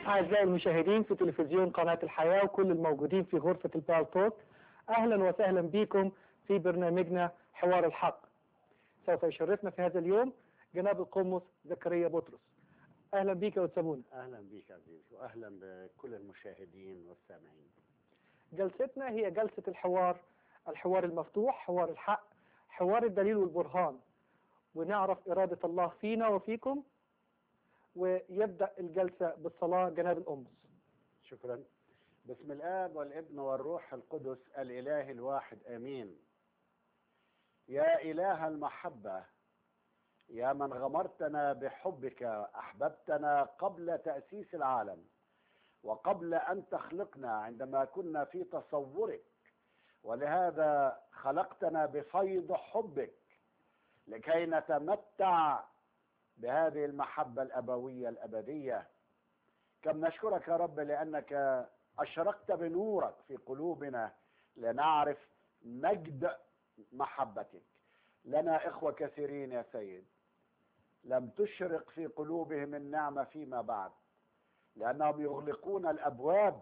أعزائي المشاهدين في تلفزيون قناة الحياة وكل الموجودين في غرفة البال توك أهلا وسهلا بكم في برنامجنا حوار الحق سوف يشرفنا في هذا اليوم جناب القمص زكريا بطرس أهلا بك وتسابونا اهلا بك عزيزي واهلا بكل المشاهدين والسامعين جلستنا هي جلسة الحوار الحوار المفتوح حوار الحق حوار الدليل والبرهان ونعرف إرادة الله فينا وفيكم ويبدأ الجلسة بالصلاة جناب الأمس شكرا بسم الاب والابن والروح القدس الاله الواحد امين يا اله المحبه يا من غمرتنا بحبك احببتنا قبل تاسيس العالم وقبل ان تخلقنا عندما كنا في تصورك ولهذا خلقتنا بفيض حبك لكي نتمتع بهذه المحبه الابويه الابديه كم نشكرك يا رب لانك اشرقت بنورك في قلوبنا لنعرف مجد محبتك لنا اخوه كثيرين يا سيد لم تشرق في قلوبهم النعمه فيما بعد لانهم يغلقون الابواب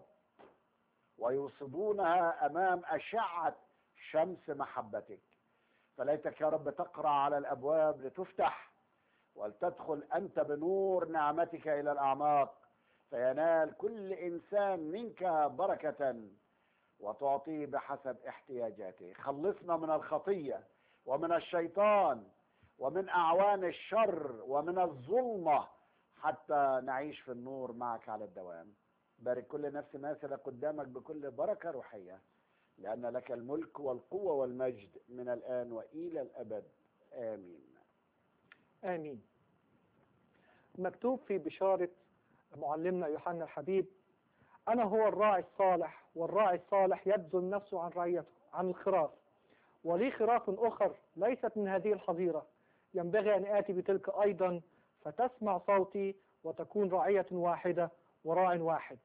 ويوصدونها امام اشعه شمس محبتك فليتك يا رب تقرا على الابواب لتفتح ولتدخل انت بنور نعمتك الى الاعماق فينال كل انسان منك بركه وتعطيه بحسب احتياجاته خلصنا من الخطيه ومن الشيطان ومن اعوان الشر ومن الظلمه حتى نعيش في النور معك على الدوام بارك كل نفس ماثله قدامك بكل بركه روحيه لان لك الملك والقوه والمجد من الان والى الابد امين آمين مكتوب في بشارة معلمنا يوحنا الحبيب أنا هو الراعي الصالح والراعي الصالح يبذل نفسه عن رعيته عن الخراف ولي خراف أخر ليست من هذه الحظيرة ينبغي أن آتي بتلك أيضا فتسمع صوتي وتكون رعية واحدة وراع واحد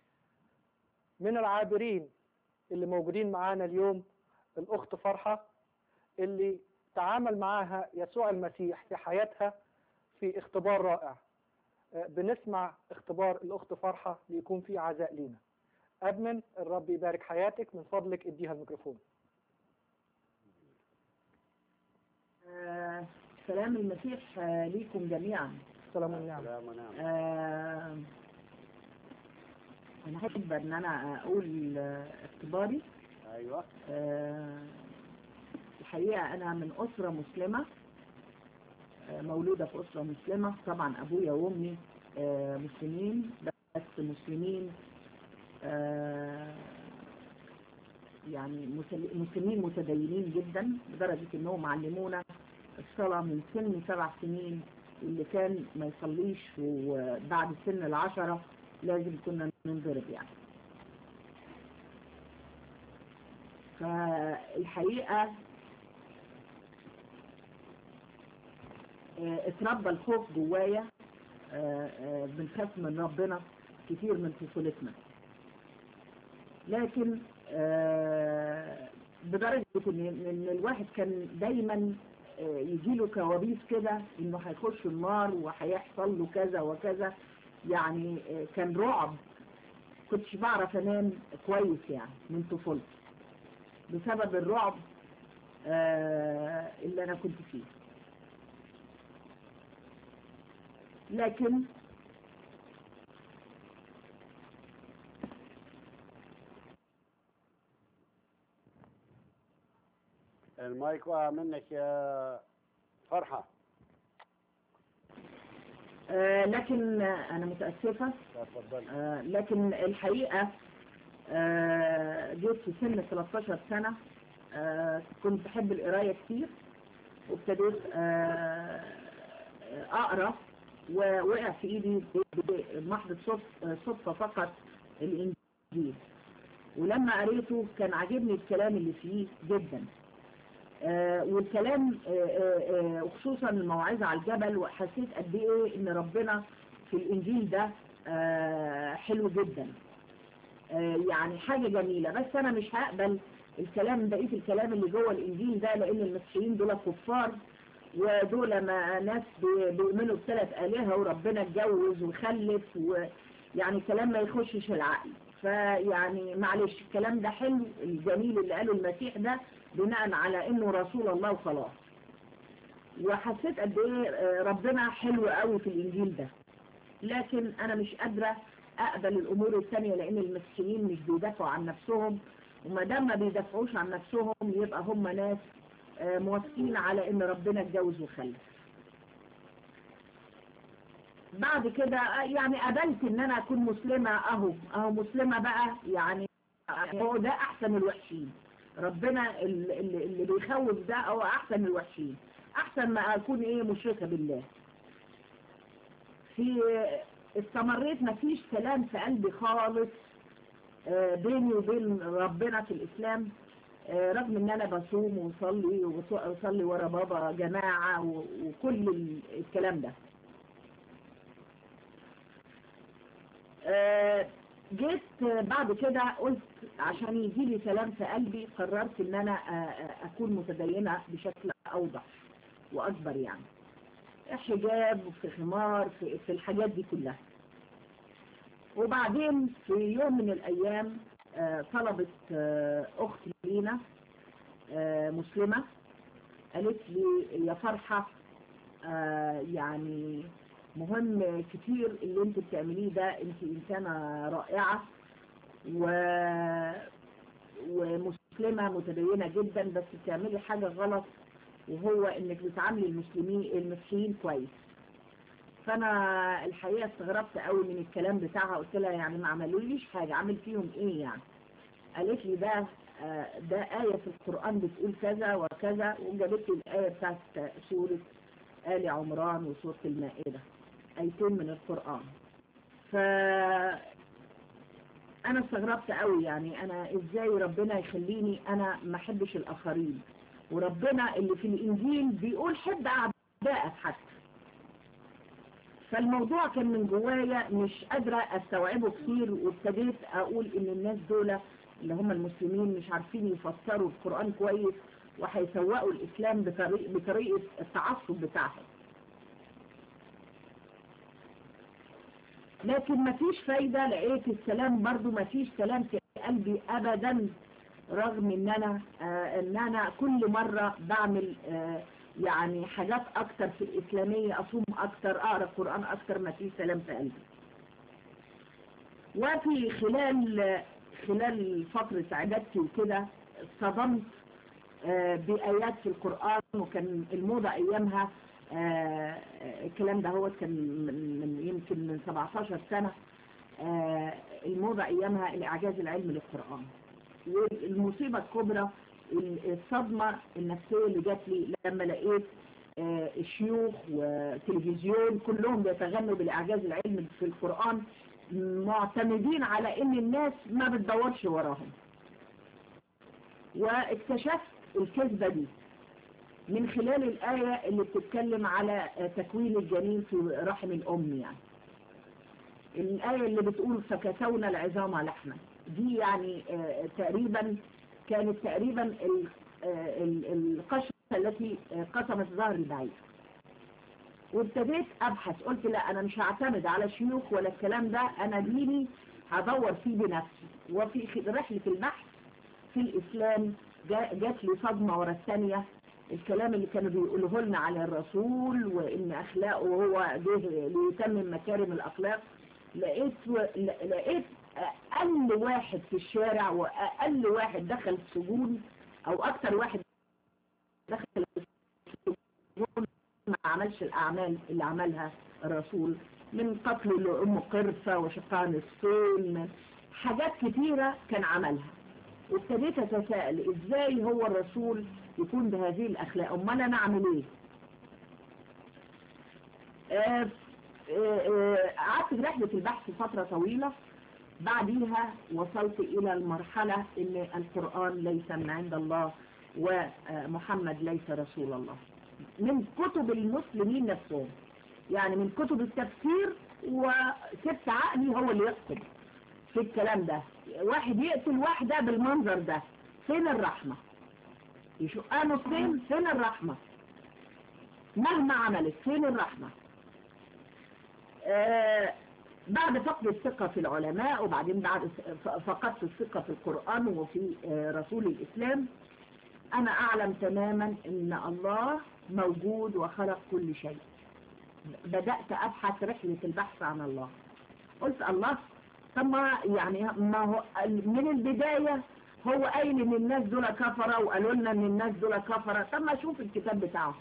من العابرين اللي موجودين معانا اليوم الأخت فرحة اللي تعامل معاها يسوع المسيح في حياتها في اختبار رائع آه، بنسمع اختبار الأخت فرحة ليكون في عزاء لينا أدمن الرب يبارك حياتك من فضلك اديها الميكروفون آه، سلام المسيح آه، ليكم جميعا سلام والنعم سلام ونعم آه، أنا أحب إن أنا أقول آه، اختباري ايوه آه، الحقيقة أنا من أسرة مسلمة آه، مولودة في أسرة مسلمة طبعا أبويا وأمي آه، مسلمين بس مسلمين آه، يعني مسل- مسلمين متدينين جدا لدرجة إنهم علمونا الصلاة من سن سبع سنين واللي كان ما يصليش وبعد سن العشرة لازم كنا ننضرب يعني فالحقيقة آه، اتربى الخوف جوايا آه، آه، بنخاف من ربنا كتير من طفولتنا لكن آه، بدرجة ان إن الواحد كان دايما آه، يجيله كوابيس كده انه هيخش النار وهيحصل له كذا وكذا يعني آه، كان رعب كنتش بعرف انام كويس يعني من طفولتي بسبب الرعب آه، اللي انا كنت فيه لكن المايك وقع منك يا فرحه آه، لكن آه، انا متأسفة تفضل آه، لكن الحقيقة آه، جيت في سن 13 سنة آه، كنت بحب القراية كتير وابتديت آه، آه، أقرأ ووقع في إيدي بمحض صدف- صدفة فقط الإنجيل ولما قريته كان عاجبني الكلام اللي فيه جدا آه، والكلام آه، آه، آه، وخصوصا الموعظة على الجبل وحسيت قد ايه ان ربنا في الانجيل ده آه، حلو جدا آه، يعني حاجة جميلة بس انا مش هقبل الكلام بقية الكلام اللي جوه الانجيل ده لان المسيحيين دول كفار ودول ما ناس بي- بيؤمنوا بثلاث آلهة وربنا اتجوز وخلف و يعني الكلام ما يخشش العقل فيعني معلش الكلام ده حلو الجميل اللي قاله المسيح ده بناء على انه رسول الله وخلاص وحسيت قد ايه ربنا حلو قوي في الانجيل ده لكن انا مش قادرة اقبل الامور الثانية لان المسيحيين مش بيدافعوا عن نفسهم وما دام ما بيدافعوش عن نفسهم يبقى هم ناس موافقين على ان ربنا اتجوز وخلف بعد كده يعني قبلت ان انا اكون مسلمة اهو اهو مسلمة بقى يعني هو ده احسن الوحشين ربنا اللي, اللي بيخوف ده هو احسن الوحشين احسن ما اكون ايه مشركة بالله في استمريت مفيش كلام في قلبي خالص بيني وبين ربنا في الاسلام رغم ان انا بصوم وصلي وصلي ورا بابا جماعة وكل الكلام ده جيت بعد كده قلت عشان يجي لي سلام في قلبي قررت ان انا اكون متدينة بشكل اوضح واكبر يعني حجاب وفي خمار في, في الحاجات دي كلها وبعدين في يوم من الايام طلبت اخت لينا مسلمة قالت لي يا فرحة يعني مهم كتير اللي انت بتعمليه ده انت انسانة رائعة و... ومسلمة متدينة جدا بس بتعملي حاجة غلط وهو انك بتعاملي المسلمين المسيحيين كويس فانا الحقيقة استغربت قوي من الكلام بتاعها قلت لها يعني ما عملوليش حاجة عامل فيهم ايه يعني قالت لي ده ده آية في القرآن بتقول كذا وكذا وجابت لي الآية بتاعت سورة آل عمران وسورة المائدة آيتين من القرآن ف أنا استغربت قوي يعني أنا إزاي ربنا يخليني أنا ما أحبش الآخرين وربنا اللي في الإنجيل بيقول حب أعدائك حتى فالموضوع كان من جوايا مش قادرة استوعبه كتير وابتديت اقول ان الناس دول اللي هم المسلمين مش عارفين يفسروا القرآن كويس وهيسوقوا الاسلام بطريقة, بطريقة التعصب بتاعهم لكن مفيش فايدة لقيت السلام برضو مفيش سلام في قلبي ابدا رغم ان انا آه ان انا كل مرة بعمل آه يعني حاجات اكتر في الاسلامية اصوم اكتر اقرأ القرآن اكتر ما فيه سلام في قلبي وفي خلال خلال فترة عبادتي وكده صدمت آه بآيات في القرآن وكان الموضة ايامها آه الكلام ده هو كان من يمكن من 17 سنة آه الموضة ايامها الاعجاز العلمي للقرآن والمصيبة الكبرى الصدمة النفسية اللي جات لي لما لقيت آه الشيوخ وتلفزيون كلهم بيتغنوا بالإعجاز العلمي في القرآن معتمدين على ان الناس ما بتدورش وراهم واكتشفت الكذبة دي من خلال الآية اللي بتتكلم على تكوين الجنين في رحم الأم يعني الآية اللي بتقول فكسونا العظام لحما دي يعني آه تقريبا كانت تقريبا القشرة التي قسمت ظهر البعير وابتديت ابحث قلت لا انا مش هعتمد على الشيوخ ولا الكلام ده انا ديني هدور فيه بنفسي وفي رحلة البحث في الاسلام جات لي صدمة ورا الثانية الكلام اللي كانوا بيقولوه لنا على الرسول وان اخلاقه هو جه ليتمم مكارم الاخلاق لقيت لقيت اقل واحد في الشارع واقل واحد دخل السجون او اكتر واحد دخل السجون ما عملش الاعمال اللي عملها الرسول من قتل لأم قرفة وشقها نصفين حاجات كتيرة كان عملها وابتديت اتساءل ازاي هو الرسول يكون بهذه الاخلاق امال انا اعمل ايه قعدت في رحلة البحث فترة طويلة بعديها وصلت الى المرحلة ان القرآن ليس من عند الله ومحمد ليس رسول الله من كتب المسلمين نفسهم يعني من كتب التفسير وسبت عقلي هو اللي يحكم في الكلام ده واحد يقتل واحدة بالمنظر ده فين الرحمة يشقها نصين فين الرحمة مهما عملت فين الرحمة آه بعد فقد الثقة في العلماء وبعدين بعد ف- فقدت الثقة في القرآن وفي آه، رسول الإسلام أنا أعلم تماما أن الله موجود وخلق كل شيء بدأت أبحث رحلة البحث عن الله قلت الله طب ما يعني ما هو من البداية هو قايل ان الناس دول كفرة وقالوا لنا ان الناس دول كفرة طب ما اشوف الكتاب بتاعهم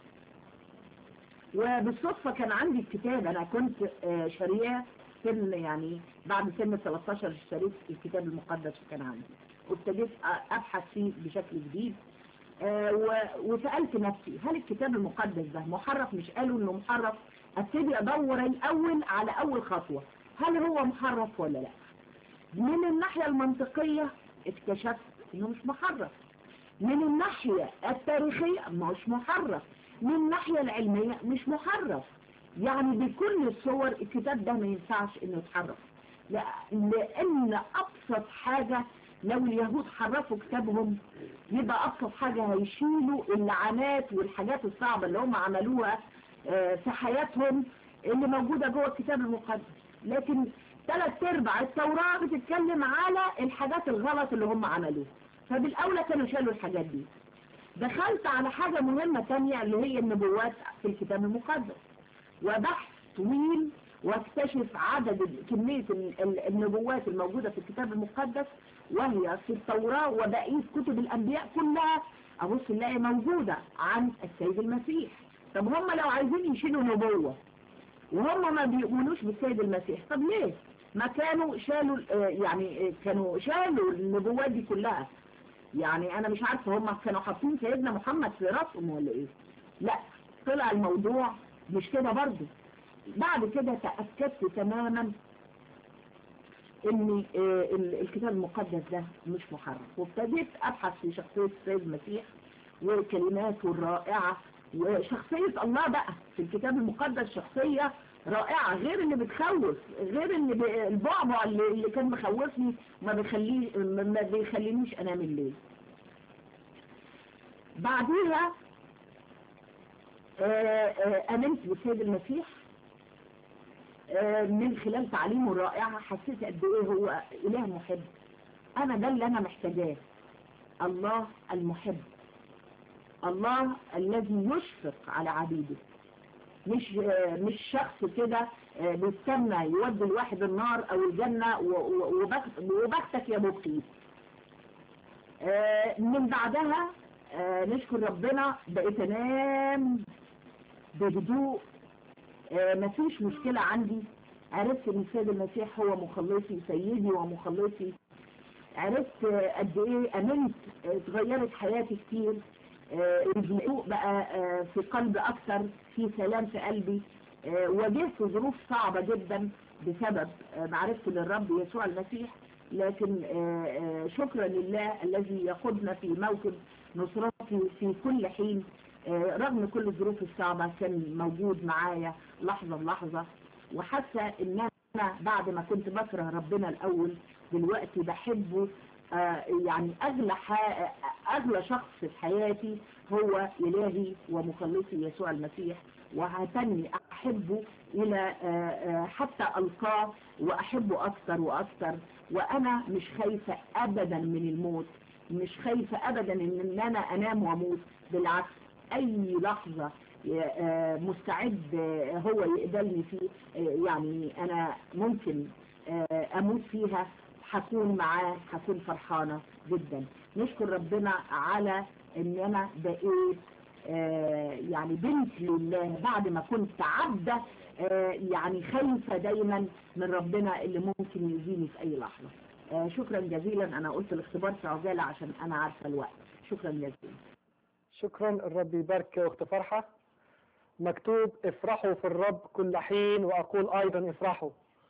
وبالصدفة كان عندي الكتاب انا كنت آه، شارياه سن يعني بعد سن 13 اشتريت الكتاب المقدس وكان عندي وابتديت أ- ابحث فيه بشكل جديد آه، و- وسألت نفسي هل الكتاب المقدس ده محرف مش قالوا انه محرف ابتدي ادور الاول على اول خطوة هل هو محرف ولا لا من الناحية المنطقية اكتشفت انه مش محرف من الناحية التاريخية مش محرف من الناحية العلمية مش محرف يعني بكل الصور الكتاب ده ما ينفعش انه يتحرف لا لان ابسط حاجة لو اليهود حرفوا كتابهم يبقى ابسط حاجة هيشيلوا اللعنات والحاجات الصعبة اللي هم عملوها آه، في حياتهم اللي موجودة جوه الكتاب المقدس لكن ثلاث ارباع التوراة بتتكلم على الحاجات الغلط اللي هم عملوها فبالاولى كانوا شالوا الحاجات دي دخلت على حاجة مهمة تانية اللي هي النبوات في الكتاب المقدس وبحث طويل واكتشف عدد ال- كمية ال- ال- النبوات الموجودة في الكتاب المقدس وهي في التوراة وبقية كتب الأنبياء كلها أبص نلاقي موجودة عن السيد المسيح طب هم لو عايزين يشيلوا نبوة وهم ما بيؤمنوش بالسيد المسيح طب ليه ما كانوا شالوا ال- آه يعني آه كانوا شالوا النبوات دي كلها يعني انا مش عارفه هم كانوا حاطين سيدنا محمد في راسهم ولا ايه لا طلع الموضوع مش كده برضه بعد كده تأكدت تماما ان آه، ال- الكتاب المقدس ده مش محرف وابتديت ابحث في شخصية السيد المسيح وكلماته الرائعة وشخصية الله بقى في الكتاب المقدس شخصية رائعة غير اللي بتخوف غير اللي ب- البعبع اللي, اللي كان مخوفني ما بيخلي ما بيخلينيش انام الليل بعديها آه، آه، امنت بالسيد المسيح آه، من خلال تعليمه الرائعة حسيت قد ايه هو اله محب انا ده اللي انا محتاجاه الله المحب الله الذي يشفق على عبيده مش آه، مش شخص كده آه، بيستنى يودي الواحد النار او الجنة و- و- وبخت- وبختك يا مبكي آه، من بعدها آه، نشكر ربنا بقيت انام بهدوء آه، مفيش مشكلة عندي عرفت ان السيد المسيح هو مخلصي سيدي ومخلصي عرفت آه، قد ايه امنت آه، اتغيرت حياتي كتير آه، الهدوء بقى آه، في قلبي اكتر في سلام في قلبي آه، واجهت ظروف صعبة جدا بسبب آه، معرفتي للرب يسوع المسيح لكن آه، آه، شكرا لله الذي يقودنا في موكب نصرتي في كل حين آه، رغم كل الظروف الصعبة كان موجود معايا لحظة بلحظة وحاسة ان انا بعد ما كنت بكره ربنا الاول دلوقتي بحبه آه، يعني اغلى ح- اغلى شخص في حياتي هو الهي ومخلصي يسوع المسيح وهتني احبه الى آه، آه، حتى القاه واحبه اكثر واكثر وانا مش خايفة ابدا من الموت مش خايفة ابدا ان انا انام واموت بالعكس اي لحظة آه، مستعد آه، هو يقبلني فيه آه، يعني انا ممكن آه، اموت فيها هكون معاه هكون فرحانة جدا نشكر ربنا على ان انا بقيت آه، يعني بنت لله بعد ما كنت عبدة آه، يعني خايفة دايما من ربنا اللي ممكن يؤذيني في اي لحظة آه، شكرا جزيلا انا قلت الاختبار في عجالة عشان انا عارفة الوقت شكرا جزيلا شكرا الرب يبارك يا اخت فرحة مكتوب افرحوا في الرب كل حين واقول ايضا افرحوا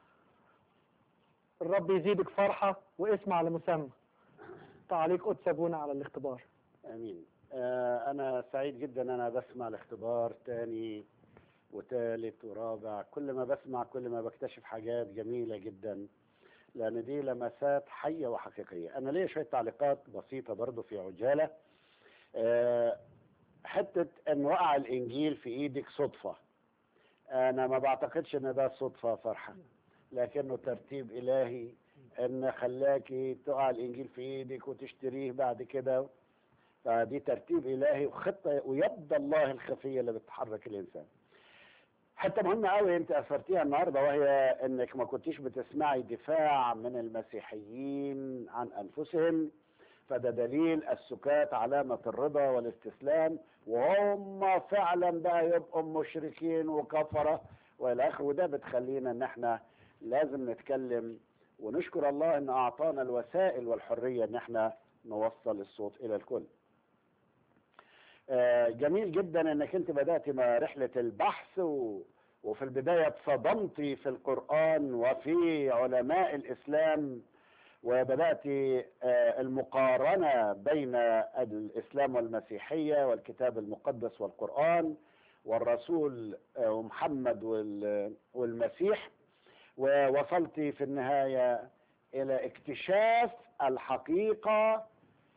الرب يزيدك فرحة واسم على مسمى تعليق قدس ابونا على الاختبار امين آه انا سعيد جدا انا بسمع الاختبار تاني وتالت ورابع كل ما بسمع كل ما بكتشف حاجات جميلة جدا لان دي لمسات حية وحقيقية انا ليا شوية تعليقات بسيطة برضو في عجالة آه حتة ان وقع الانجيل في ايدك صدفة انا ما بعتقدش ان ده صدفة فرحة لكنه ترتيب إلهي إن خلاكي تقع الإنجيل في إيدك وتشتريه بعد كده فدي ترتيب إلهي وخطة ويد الله الخفية اللي بتحرك الإنسان حتى مهمة قوي انت اثرتيها النهارده وهي انك ما كنتيش بتسمعي دفاع من المسيحيين عن انفسهم فده دليل السكات علامة الرضا والاستسلام وهم فعلا بقى يبقوا مشركين وكفرة والى اخره وده بتخلينا ان احنا لازم نتكلم ونشكر الله ان اعطانا الوسائل والحرية ان احنا نوصل الصوت الى الكل آه، جميل جدا انك انت بدأت مع رحلة البحث و... وفي البداية اتصدمتي في القرآن وفي علماء الإسلام وبدأت آه، المقارنة بين الإسلام والمسيحية والكتاب المقدس والقرآن والرسول آه، محمد وال- والمسيح ووصلت في النهاية إلى اكتشاف الحقيقة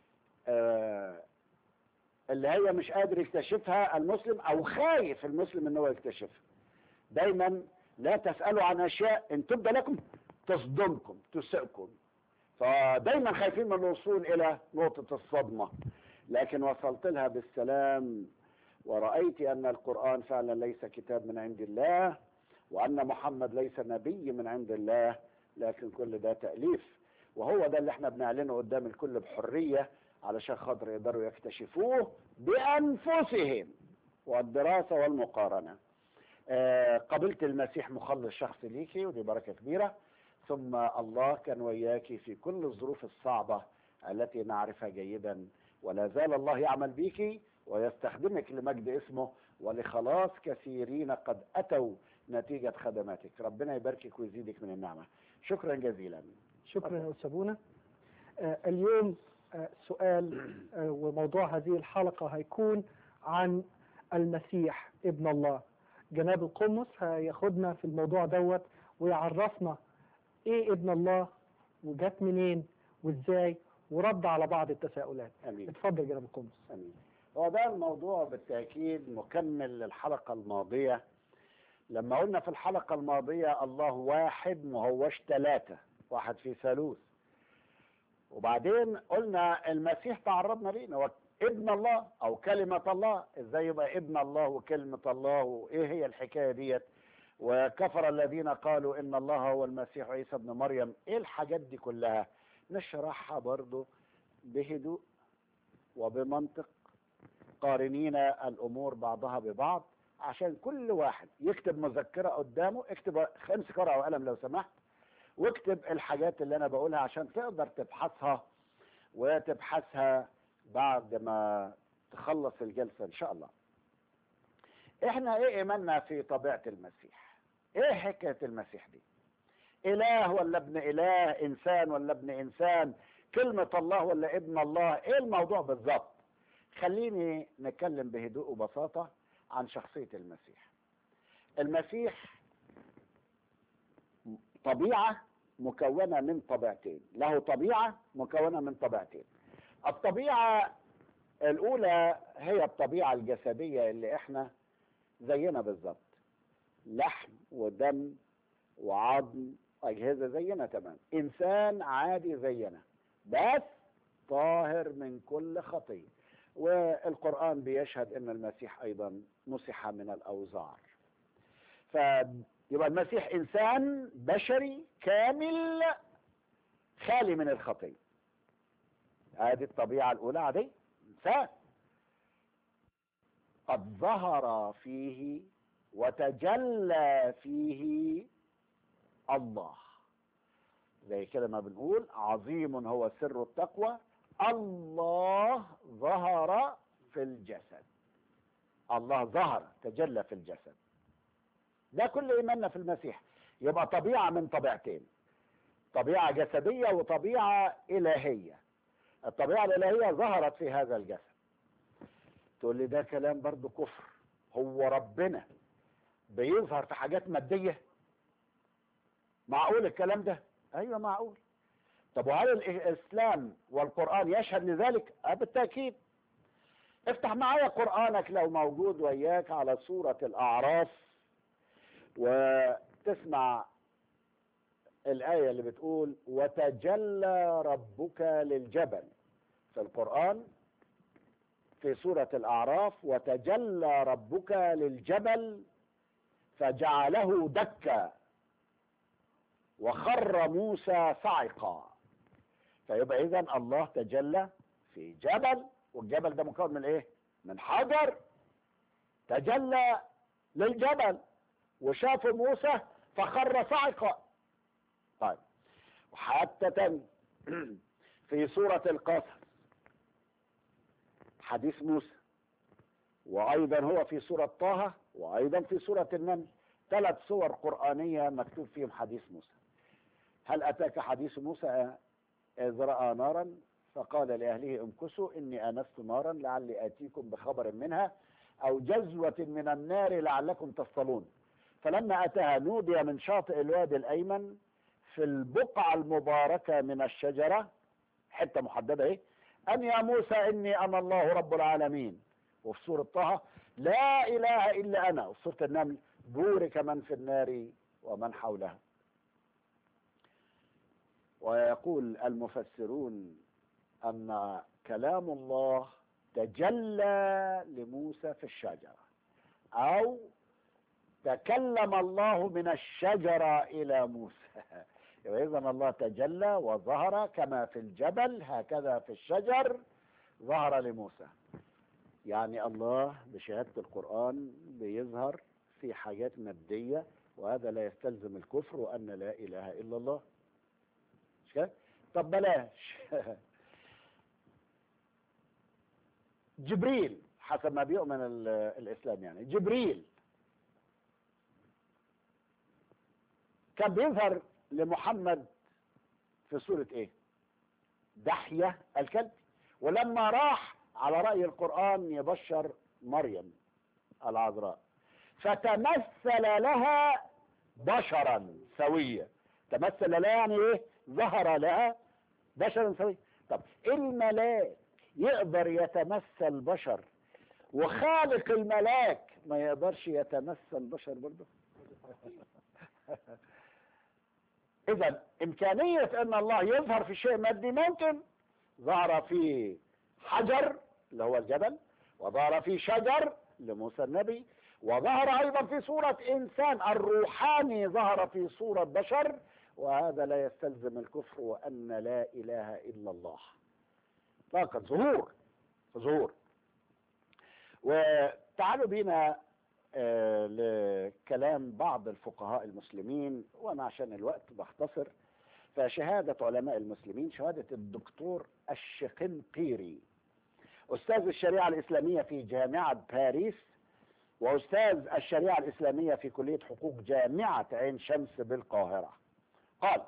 آه، اللي هي مش قادر يكتشفها المسلم او خايف المسلم ان هو يكتشفها دايما لا تسالوا عن اشياء ان تبدى لكم تصدمكم تسئكم فدايما خايفين من الوصول الى نقطه الصدمه لكن وصلت لها بالسلام ورأيت أن القرآن فعلا ليس كتاب من عند الله وأن محمد ليس نبي من عند الله لكن كل ده تأليف وهو ده اللي احنا بنعلنه قدام الكل بحرية علشان خاطر يقدروا يكتشفوه بأنفسهم والدراسة والمقارنة آه، قبلت المسيح مخلص شخصي ليكي ودي بركة كبيرة ثم الله كان وياكي في كل الظروف الصعبة التي نعرفها جيدا ولا زال الله يعمل بيكي ويستخدمك لمجد اسمه ولخلاص كثيرين قد أتوا نتيجة خدماتك ربنا يباركك ويزيدك من النعمة شكرا جزيلا شكرا يا أستاذ بونا آه، اليوم آه، سؤال آه، وموضوع هذه الحلقة هيكون عن المسيح ابن الله جناب القمص هياخدنا في الموضوع دوت ويعرفنا ايه ابن الله وجات منين وازاي ورد على بعض التساؤلات أمين اتفضل جناب القمص أمين هو ده الموضوع بالتأكيد مكمل للحلقة الماضية لما قلنا في الحلقة الماضية الله واحد ما هوش ثلاثة واحد في ثالوث وبعدين قلنا المسيح تعرضنا ليه هو ابن الله او كلمة الله ازاي يبقى ابن الله وكلمة الله وايه هي الحكاية ديت وكفر الذين قالوا ان الله هو المسيح عيسى ابن مريم ايه الحاجات دي كلها نشرحها برضو بهدوء وبمنطق قارنين الامور بعضها ببعض عشان كل واحد يكتب مذكرة قدامه اكتب امسك ورقة وقلم لو سمحت واكتب الحاجات اللي انا بقولها عشان تقدر تبحثها وتبحثها بعد ما تخلص الجلسة ان شاء الله احنا ايه ايماننا في طبيعة المسيح ايه حكاية المسيح دي اله ولا ابن اله انسان ولا ابن انسان كلمة الله ولا ابن الله ايه الموضوع بالظبط خليني نتكلم بهدوء وبساطة عن شخصية المسيح المسيح طبيعة مكونة من طبيعتين له طبيعة مكونة من طبيعتين الطبيعة الأولى هي الطبيعة الجسدية اللي احنا زينا بالظبط لحم ودم وعظم أجهزة زينا تمام إنسان عادي زينا بس طاهر من كل خطية والقرآن بيشهد أن المسيح أيضا مسح من الأوزار فيبقى المسيح إنسان بشري كامل خالي من الخطية هذه الطبيعة الأولى عادية إنسان قد ظهر فيه وتجلى فيه الله زي كده ما بنقول عظيم هو سر التقوى الله ظهر في الجسد الله ظهر تجلى في الجسد ده كل ايماننا في المسيح يبقى طبيعه من طبيعتين طبيعه جسديه وطبيعه الهيه الطبيعه الالهيه ظهرت في هذا الجسد تقول لي ده كلام برضو كفر هو ربنا بيظهر في حاجات ماديه معقول الكلام ده ايوه معقول طب وهل الاسلام والقران يشهد لذلك أه بالتاكيد افتح معايا قرانك لو موجود وياك على سوره الاعراف وتسمع الآية اللي بتقول وتجلى ربك للجبل في القرآن في سورة الأعراف وتجلى ربك للجبل فجعله دكا وخر موسى صعقا فيبقى إذا الله تجلى في جبل والجبل ده مكون من إيه؟ من حجر تجلى للجبل وشاف موسى فخر صعقا طيب وحتى تاني في سورة القصص حديث موسى وأيضا هو في سورة طه وأيضا في سورة النمل ثلاث صور قرآنية مكتوب فيهم حديث موسى هل أتاك حديث موسى إذ رأى نارا فقال لأهله امكثوا إني آنست نارا لعلي آتيكم بخبر منها أو جزوة من النار لعلكم تصطلون فلما أتاها نودي من شاطئ الوادي الأيمن في البقعة المباركة من الشجرة حتة محددة إيه أن يا موسى إني أنا الله رب العالمين وفي سورة طه لا إله إلا أنا وفي سورة النمل بورك من في النار ومن حولها ويقول المفسرون أن كلام الله تجلى لموسى في الشجرة أو تكلم الله من الشجرة إلى موسى إذا الله تجلى وظهر كما في الجبل هكذا في الشجر ظهر لموسى يعني الله بشهادة القرآن بيظهر في حاجات مادية وهذا لا يستلزم الكفر وأن لا إله إلا الله مش كده؟ طب بلاش جبريل حسب ما بيؤمن ال- الإسلام يعني جبريل كان بيظهر لمحمد في سورة ايه دحية الكلب ولما راح على رأي القرآن يبشر مريم العذراء فتمثل لها بشرا سويا تمثل لها يعني ايه ظهر لها بشرا سويا طب الملاك يقدر يتمثل بشر وخالق الملاك ما يقدرش يتمثل بشر برضه اذا امكانية ان الله يظهر في شيء مادي ممكن ظهر في حجر اللي هو الجبل وظهر في شجر لموسى النبي وظهر ايضا في صورة انسان الروحاني ظهر في صورة بشر وهذا لا يستلزم الكفر وان لا اله الا الله فقط ظهور ظهور وتعالوا بينا آه، لكلام بعض الفقهاء المسلمين وانا عشان الوقت بختصر فشهادة علماء المسلمين شهادة الدكتور الشقنقيري أستاذ الشريعة الإسلامية في جامعة باريس وأستاذ الشريعة الإسلامية في كلية حقوق جامعة عين شمس بالقاهرة قال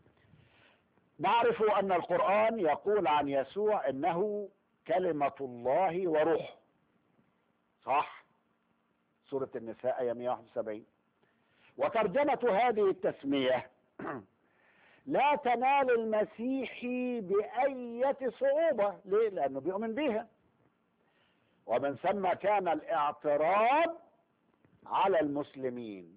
نعرف أن القرآن يقول عن يسوع إنه كلمة الله وروحه صح سورة النساء آية 171 وترجمة هذه التسمية لا تنال المسيحي بأية صعوبة ليه؟ لأنه بيؤمن بها ومن ثم كان الاعتراض على المسلمين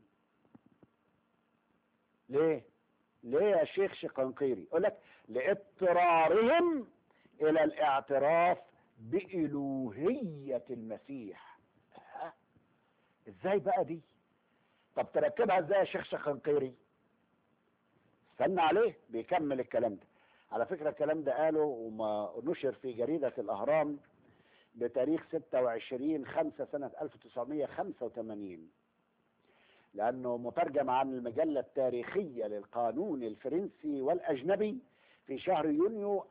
ليه؟ ليه يا شيخ شقنقيري؟ يقول لك لاضطرارهم إلى الاعتراف بإلوهية المسيح ها؟ ازاي بقى دي؟ طب تركبها ازاي يا شيخ شقنقيري؟ استنى عليه بيكمل الكلام ده على فكرة الكلام ده قاله وما نشر في جريدة الأهرام بتاريخ 26 5 سنة 1985 لأنه مترجم عن المجلة التاريخية للقانون الفرنسي والأجنبي في شهر يونيو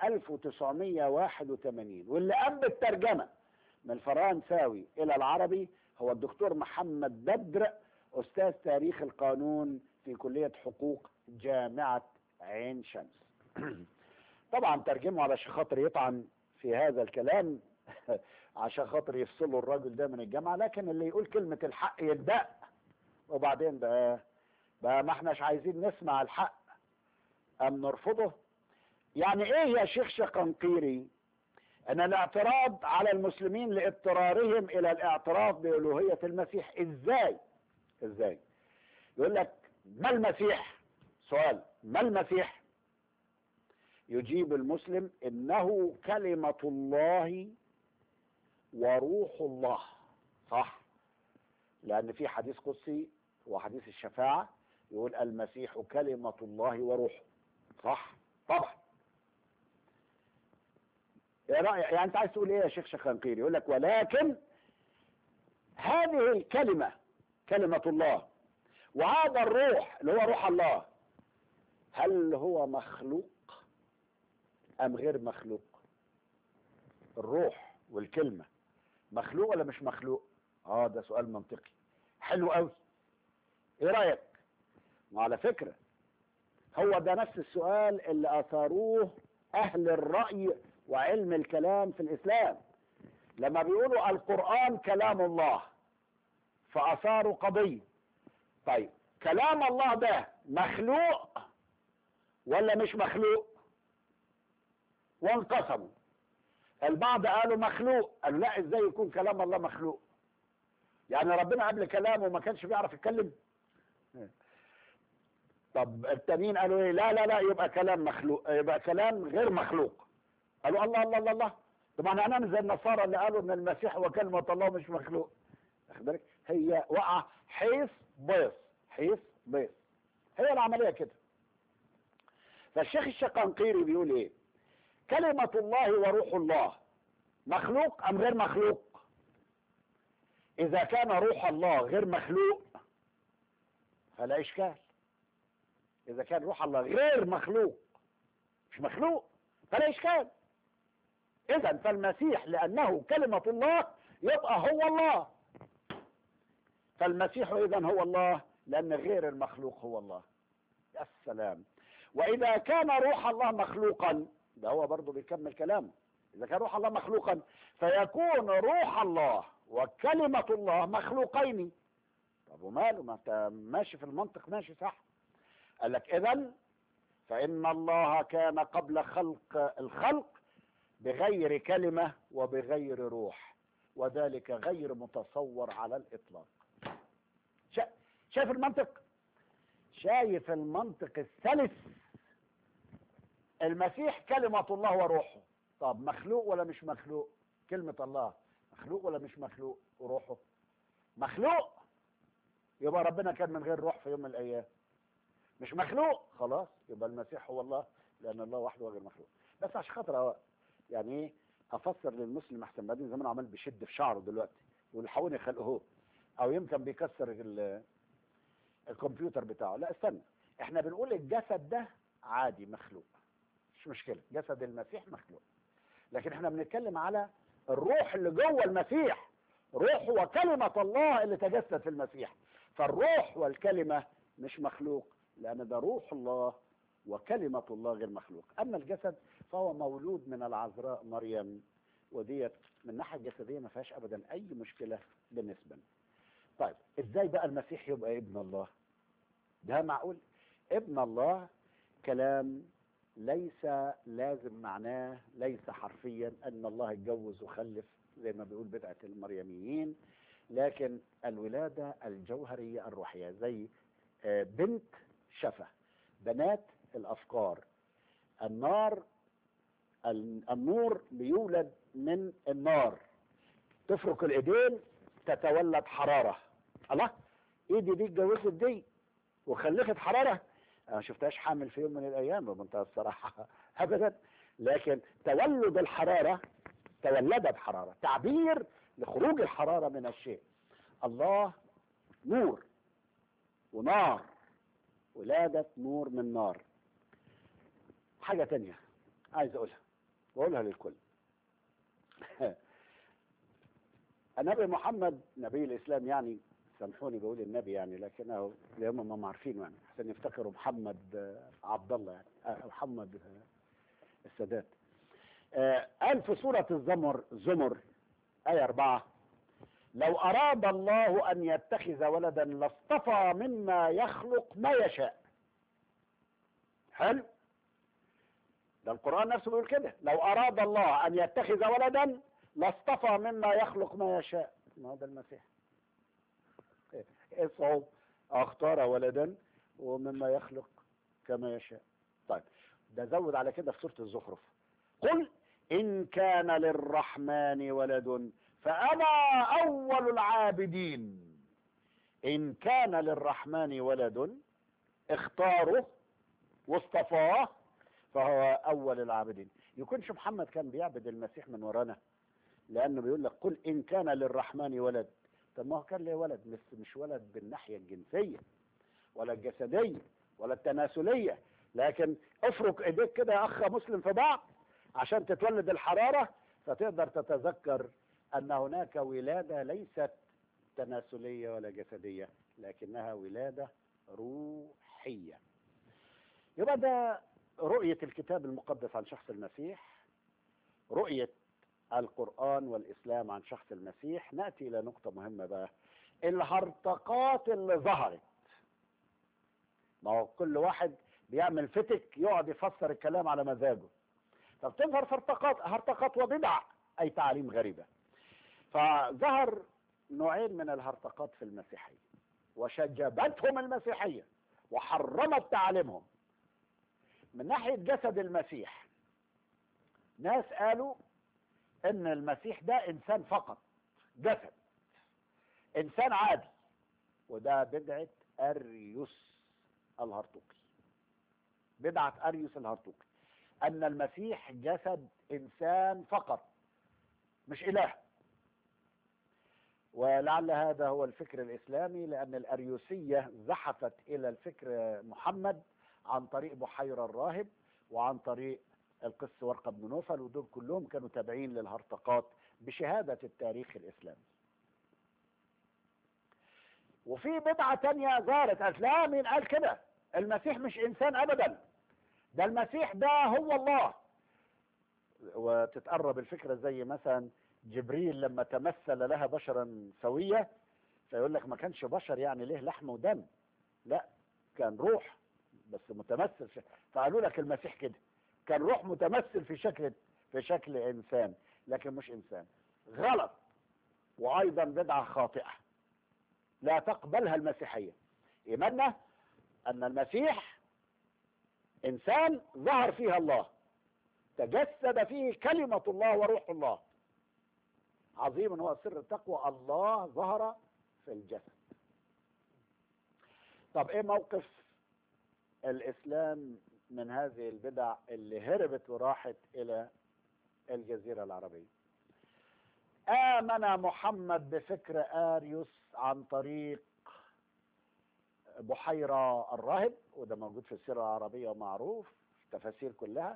1981 واللي قام بالترجمة من الفرنساوي إلى العربي هو الدكتور محمد بدر أستاذ تاريخ القانون في كلية حقوق جامعة عين شمس طبعا ترجمه علشان خاطر يطعن في هذا الكلام عشان خاطر يفصلوا الراجل ده من الجامعة لكن اللي يقول كلمة الحق يدق وبعدين بقى بقى ما احناش عايزين نسمع الحق ام نرفضه يعني ايه يا شيخ شقنقيري ان الاعتراض على المسلمين لاضطرارهم الى الاعتراف بألوهية المسيح ازاي ازاي يقول لك ما المسيح سؤال ما المسيح يجيب المسلم انه كلمة الله وروح الله صح لان في حديث قدسي وحديث الشفاعة يقول المسيح كلمة الله وروحه صح طبعا يا رأي يعني انت عايز تقول ايه يا شيخ شخنقيري يقول لك ولكن هذه الكلمة كلمة الله وهذا الروح اللي هو روح الله هل هو مخلوق ام غير مخلوق الروح والكلمة مخلوق ولا مش مخلوق اه ده سؤال منطقي حلو قوي ايه رأيك وعلى فكرة هو ده نفس السؤال اللي اثاروه اهل الرأي وعلم الكلام في الاسلام لما بيقولوا القرآن كلام الله فاثاروا قضية طيب كلام الله ده مخلوق ولا مش مخلوق وانقسموا البعض قالوا مخلوق قالوا لا ازاي يكون كلام الله مخلوق يعني ربنا قبل كلامه ما كانش بيعرف يتكلم طب التانيين قالوا ايه لا لا لا يبقى كلام مخلوق يبقى كلام غير مخلوق قالوا الله الله الله الله طب احنا هنعمل زي النصارى اللي قالوا ان المسيح هو كلمة الله مش مخلوق واخد بالك هي وقع حيث بيص حيث بيص هي العملية كده فالشيخ الشقنقيري بيقول ايه كلمة الله وروح الله مخلوق ام غير مخلوق اذا كان روح الله غير مخلوق فلا اشكال اذا كان روح الله غير مخلوق مش مخلوق فلا اشكال اذا فالمسيح لانه كلمة الله يبقى هو الله فالمسيح اذا هو الله لان غير المخلوق هو الله يا سلام واذا كان روح الله مخلوقا ده هو برضه بيكمل كلامه اذا كان روح الله مخلوقا فيكون روح الله وكلمة الله مخلوقين طب وماله ما انت ماشي في المنطق ماشي صح قال لك اذا فان الله كان قبل خلق الخلق بغير كلمة وبغير روح وذلك غير متصور على الاطلاق شا... شايف المنطق شايف المنطق السلس المسيح كلمة الله وروحه طب مخلوق ولا مش مخلوق كلمة الله مخلوق ولا مش مخلوق وروحه مخلوق يبقى ربنا كان من غير روح في يوم من الايام مش مخلوق خلاص يبقى المسيح هو الله لان الله وحده غير مخلوق بس عشان خاطر يعني ايه افسر للمسلم احسن بعدين زمان عمال بيشد في شعره دلوقتي يقول حاولوا يخلقوه او يمكن بيكسر الكمبيوتر بتاعه لا استنى احنا بنقول الجسد ده عادي مخلوق مش مشكلة جسد المسيح مخلوق لكن احنا بنتكلم على الروح اللي جوه المسيح روح وكلمة الله اللي تجسد في المسيح فالروح والكلمة مش مخلوق لأن ده روح الله وكلمة الله غير مخلوق أما الجسد فهو مولود من العذراء مريم وديت من الناحية الجسدية ما فيهاش أبدا أي مشكلة بالنسبة لنا طيب إزاي بقى المسيح يبقى ابن الله ده معقول ابن الله كلام ليس لازم معناه ليس حرفيا ان الله اتجوز وخلف زي ما بيقول بدعة المريميين لكن الولادة الجوهرية الروحية زي بنت شفة بنات الافكار النار النور بيولد من النار تفرك الايدين تتولد حرارة الله ايدي دي اتجوزت دي وخلفت حرارة انا ما شفتهاش حامل في يوم من الايام بمنتهى الصراحه ابدا لكن تولد الحراره تولدت حراره تعبير لخروج الحراره من الشيء الله نور ونار ولاده نور من نار حاجه تانية عايز اقولها واقولها للكل النبي محمد نبي الاسلام يعني سامحوني بقول النبي يعني لكنه هم ما عارفينه يعني عشان يفتكروا محمد عبد الله يعني محمد السادات قال في سورة الزمر زمر آية أربعة لو أراد الله أن يتخذ ولدا لاصطفى مما يخلق ما يشاء حلو ده القرآن نفسه بيقول كده لو أراد الله أن يتخذ ولدا لاصطفى مما يخلق ما يشاء ما هذا المسيح اسعوا اختار ولدا ومما يخلق كما يشاء طيب ده زود على كده في سورة الزخرف قل إن كان للرحمن ولد فأنا أول العابدين إن كان للرحمن ولد اختاره واصطفاه فهو أول العابدين يكونش محمد كان بيعبد المسيح من ورانا لأنه بيقول لك قل إن كان للرحمن ولد طب ما هو كان له ولد بس مش ولد بالناحية الجنسية ولا الجسدية ولا التناسلية لكن افرك ايديك كده يا اخ مسلم في بعض عشان تتولد الحرارة فتقدر تتذكر ان هناك ولادة ليست تناسلية ولا جسدية لكنها ولادة روحية يبقى ده رؤية الكتاب المقدس عن شخص المسيح رؤية القرآن والإسلام عن شخص المسيح نأتي إلى نقطة مهمة بقى الهرطقات اللي ظهرت ما هو كل واحد بيعمل فتك يقعد يفسر الكلام على مزاجه طب تظهر فرطقات هرطقات وبدع أي تعاليم غريبة فظهر نوعين من الهرطقات في المسيحية وشجبتهم المسيحية وحرمت تعاليمهم من ناحية جسد المسيح ناس قالوا ان المسيح ده انسان فقط جسد انسان عادي وده بدعة اريوس الهرطوقي بدعة اريوس الهرطوقي ان المسيح جسد انسان فقط مش اله ولعل هذا هو الفكر الاسلامي لان الاريوسية زحفت الى الفكر محمد عن طريق بحيرة الراهب وعن طريق القس ورقة بن نوفل ودول كلهم كانوا تابعين للهرطقات بشهادة التاريخ الإسلامي وفي بدعة تانية ظهرت قالت لا مين قال كده المسيح مش إنسان أبدا ده المسيح ده هو الله وتتقرب الفكرة زي مثلا جبريل لما تمثل لها بشرا سوية فيقول لك ما كانش بشر يعني ليه لحم ودم لا كان روح بس متمثل في فقالوا لك المسيح كده كان روح متمثل في شكل في شكل انسان لكن مش انسان غلط وايضا بدعه خاطئه لا تقبلها المسيحيه ايماننا ان المسيح انسان ظهر فيها الله تجسد فيه كلمه الله وروح الله عظيم هو سر التقوى الله ظهر في الجسد طب ايه موقف الاسلام من هذه البدع اللي هربت وراحت الى الجزيرة العربية آمن محمد بفكر آريوس عن طريق بحيرة الراهب وده موجود في السيرة العربية ومعروف التفاسير كلها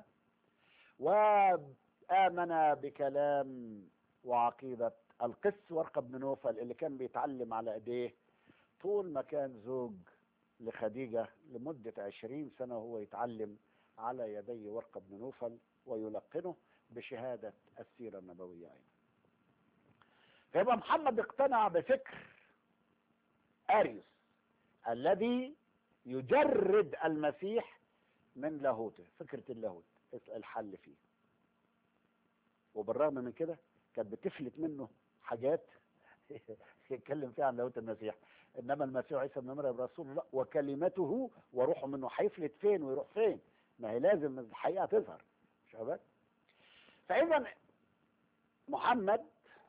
وآمن بكلام وعقيدة القس ورقة بن نوفل اللي كان بيتعلم على ايديه طول ما كان زوج لخديجة لمدة عشرين سنة وهو يتعلم على يدي ورقة بن نوفل ويلقنه بشهادة السيرة النبوية أيضا فيبقى محمد اقتنع بفكر أريوس الذي يجرد المسيح من لاهوته فكرة اللاهوت الحل فيه وبالرغم من كده كانت بتفلت منه حاجات يتكلم فيها عن لاهوت المسيح انما المسيح عيسى ابن مريم رسول الله وكلمته وروحه منه هيفلت فين ويروح فين ما هي لازم الحقيقه تظهر شباب فاذا محمد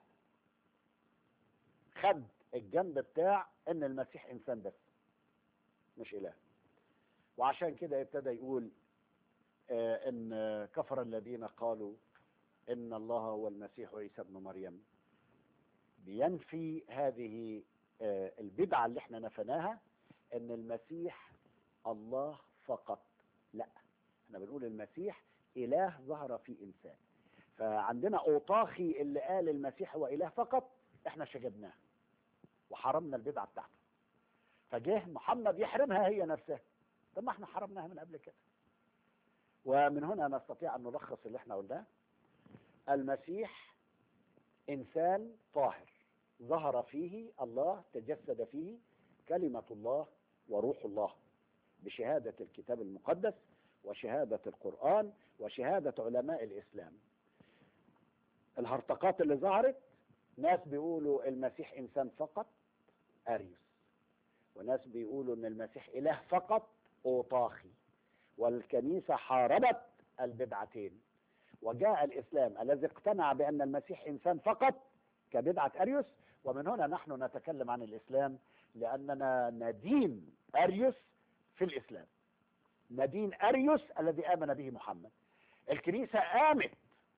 خد الجنب بتاع ان المسيح انسان بس مش اله وعشان كده ابتدى يقول آه ان كفر الذين قالوا ان الله هو المسيح عيسى ابن مريم بينفي هذه آه البدعة اللي احنا نفناها ان المسيح الله فقط لا احنا بنقول المسيح اله ظهر في انسان فعندنا اوطاخي اللي قال المسيح هو اله فقط احنا شجبناه وحرمنا البدعة بتاعته فجه محمد يحرمها هي نفسها طب ما احنا حرمناها من قبل كده ومن هنا نستطيع ان نلخص اللي احنا قلناه المسيح انسان طاهر ظهر فيه الله تجسد فيه كلمة الله وروح الله بشهادة الكتاب المقدس وشهادة القرآن وشهادة علماء الإسلام الهرطقات اللي ظهرت ناس بيقولوا المسيح إنسان فقط أريوس وناس بيقولوا إن المسيح إله فقط أوطاخي والكنيسة حاربت البدعتين وجاء الإسلام الذي اقتنع بأن المسيح إنسان فقط كبدعة أريوس ومن هنا نحن نتكلم عن الإسلام لأننا ندين أريوس في الإسلام ندين أريوس الذي آمن به محمد الكنيسة قامت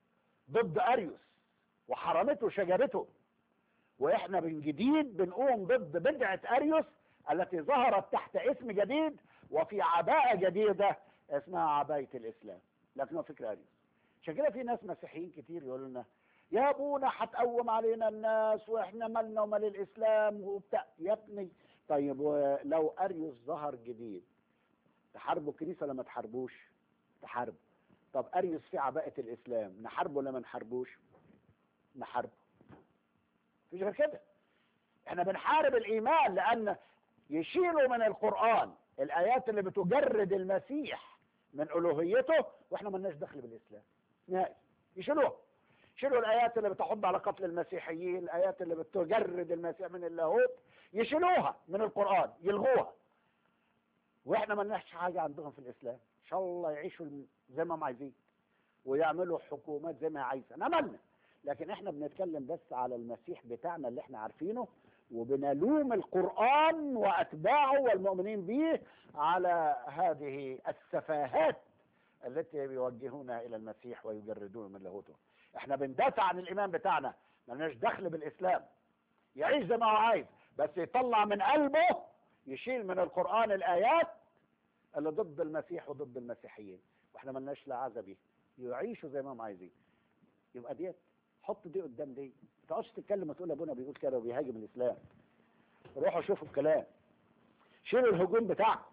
ضد أريوس وحرمته وشجرته وإحنا من جديد بنقوم ضد بدعة أريوس التي ظهرت تحت اسم جديد وفي عباءة جديدة اسمها عباية الإسلام لكن هو فكر أريوس عشان كده في ناس مسيحيين كتير يقولوا لنا يا ابونا هتقوم علينا الناس واحنا مالنا ومال الاسلام وبتاع يا ابني طيب ولو اريوس ظهر جديد تحاربوا الكنيسه ولا ما تحاربوش؟ تحاربوا طب اريوس في عباءه الاسلام نحاربه ولا ما نحاربوش؟ نحاربه مفيش غير كده احنا بنحارب الايمان لان يشيلوا من القران الايات اللي بتجرد المسيح من الوهيته واحنا مالناش دخل بالاسلام نهائي يشيلوها يشيلوا الايات اللي بتحض على قتل المسيحيين الايات اللي بتجرد المسيح من اللاهوت يشيلوها من القران يلغوها واحنا مالناش حاجه عندهم في الاسلام ان شاء الله يعيشوا زي ما هم عايزين ويعملوا حكومات زي ما عايزه عملنا لكن احنا بنتكلم بس على المسيح بتاعنا اللي احنا عارفينه وبنلوم القرآن وأتباعه والمؤمنين به على هذه السفاهات التي يوجهونها إلى المسيح ويجردون من لاهوته احنا بندافع عن الإيمان بتاعنا ملناش دخل بالإسلام يعيش زي ما هو عايز بس يطلع من قلبه يشيل من القرآن الآيات اللي ضد المسيح وضد المسيحيين واحنا ملناش لا عزة بيه يعيشوا زي ما هم عايزين يبقى ديت حط دي قدام دي ما تقعدش تتكلم وتقول ابونا بيقول كده وبيهاجم الاسلام روحوا شوفوا الكلام شيلوا الهجوم بتاعكم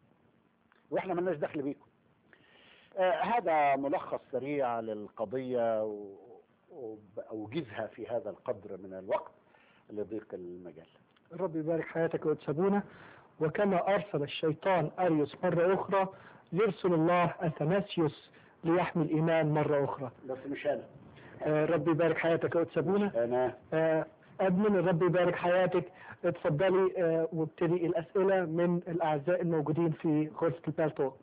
واحنا ملناش دخل بيكم آه هذا ملخص سريع للقضية وأوجزها في هذا القدر من الوقت لضيق المجال الرب يبارك حياتك وتسابونا وكما أرسل الشيطان أريوس مرة أخرى يرسل الله أثناسيوس ليحمي الإيمان مرة أخرى بس مش أنا آه رب يبارك حياتك وتسابونا أنا آه أدمن الرب يبارك حياتك اتفضلي آه وابتدي الأسئلة من الأعزاء الموجودين في غرفة البالتوك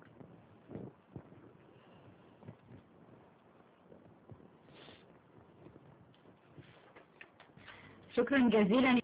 شكرا جزيلا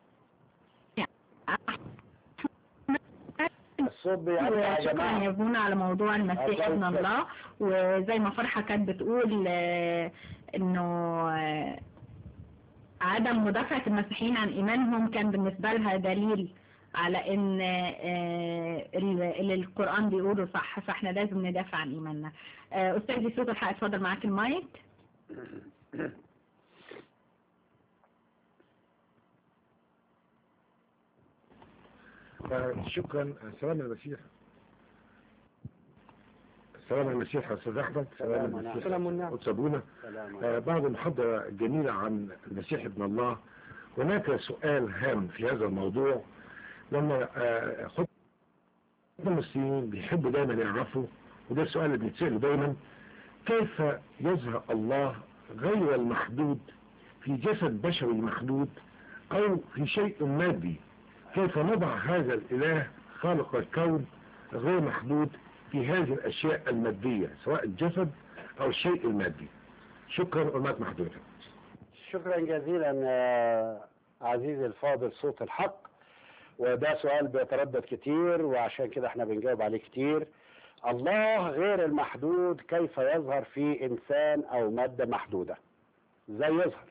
الصوت بيقطع يا شكرا جماعة يا بونا على موضوع المسيح ابن الله الله وزي ما فرحة كانت بتقول آه، انه آه، عدم مدافعة المسيحيين عن ايمانهم كان بالنسبة لها دليل على ان آه، اللي القرآن بيقوله صح فاحنا لازم ندافع عن ايماننا آه، استاذ صوت الحق اتفضل معاك المايك آه، شكرا سلام المسيح سلام المسيح يا استاذ احمد سلام سلام ونعم. المسيح سلام والنعم. وتسابونا سلام آه، بعد محاضرة جميلة عن المسيح ابن الله هناك سؤال هام في هذا الموضوع لما آه، خد المسلمين بيحبوا دايما يعرفوا وده السؤال اللي بيتسأله دايما كيف يظهر الله غير المحدود في جسد بشري محدود او في شيء مادي كيف نضع هذا الاله خالق الكون غير محدود في هذه الاشياء المادية سواء الجسد او الشيء المادي شكرا أمات محدودة شكرا جزيلا يا عزيزي الفاضل صوت الحق وده سؤال بيتردد كتير وعشان كده احنا بنجاوب عليه كتير الله غير المحدود كيف يظهر في انسان او مادة محدودة ازاي يظهر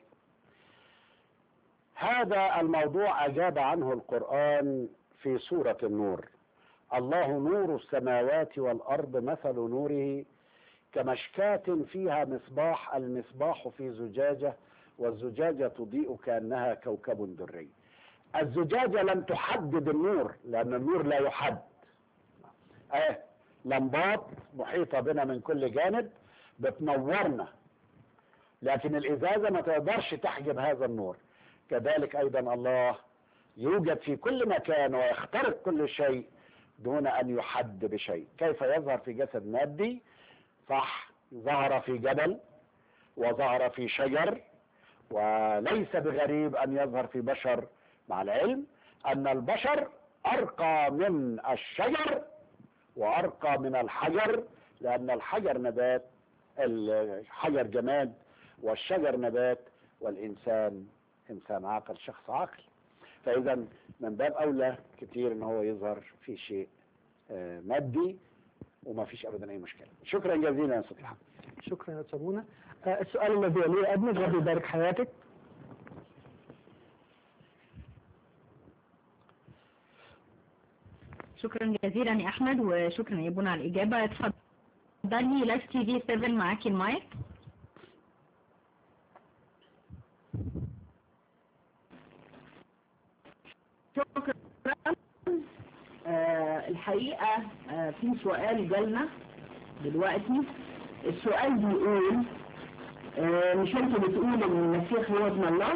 هذا الموضوع اجاب عنه القرآن في سورة النور الله نور السماوات والارض مثل نوره كمشكاة فيها مصباح المصباح في زجاجة والزجاجة تضيء كأنها كوكب دري الزجاجة لم تحدد النور لأن النور لا يحد اه لمبات محيطة بنا من كل جانب بتنورنا لكن الإزازة ما تقدرش تحجب هذا النور كذلك أيضا الله يوجد في كل مكان ويخترق كل شيء دون أن يحد بشيء كيف يظهر في جسد مادي صح ظهر في جبل وظهر في شجر وليس بغريب أن يظهر في بشر مع العلم أن البشر أرقى من الشجر وأرقى من الحجر لأن الحجر نبات الحجر جماد والشجر نبات والإنسان إنسان عاقل شخص عاقل فإذا من باب أولى كتير إن هو يظهر في شيء آه، مادي وما فيش أبدا أي مشكلة شكرا جزيلا يا أستاذ محمد شكرا يا سابونا آه، السؤال الذي يليه أدمن ربي يبارك حياتك شكرا جزيلا يا احمد وشكرا يا بونا على الاجابه اتفضلي لايف تي في 7 معاكي المايك شكرا آه الحقيقة آه في سؤال جالنا دلوقتي السؤال بيقول آه مش انت بتقول ان المسيح هو ابن الله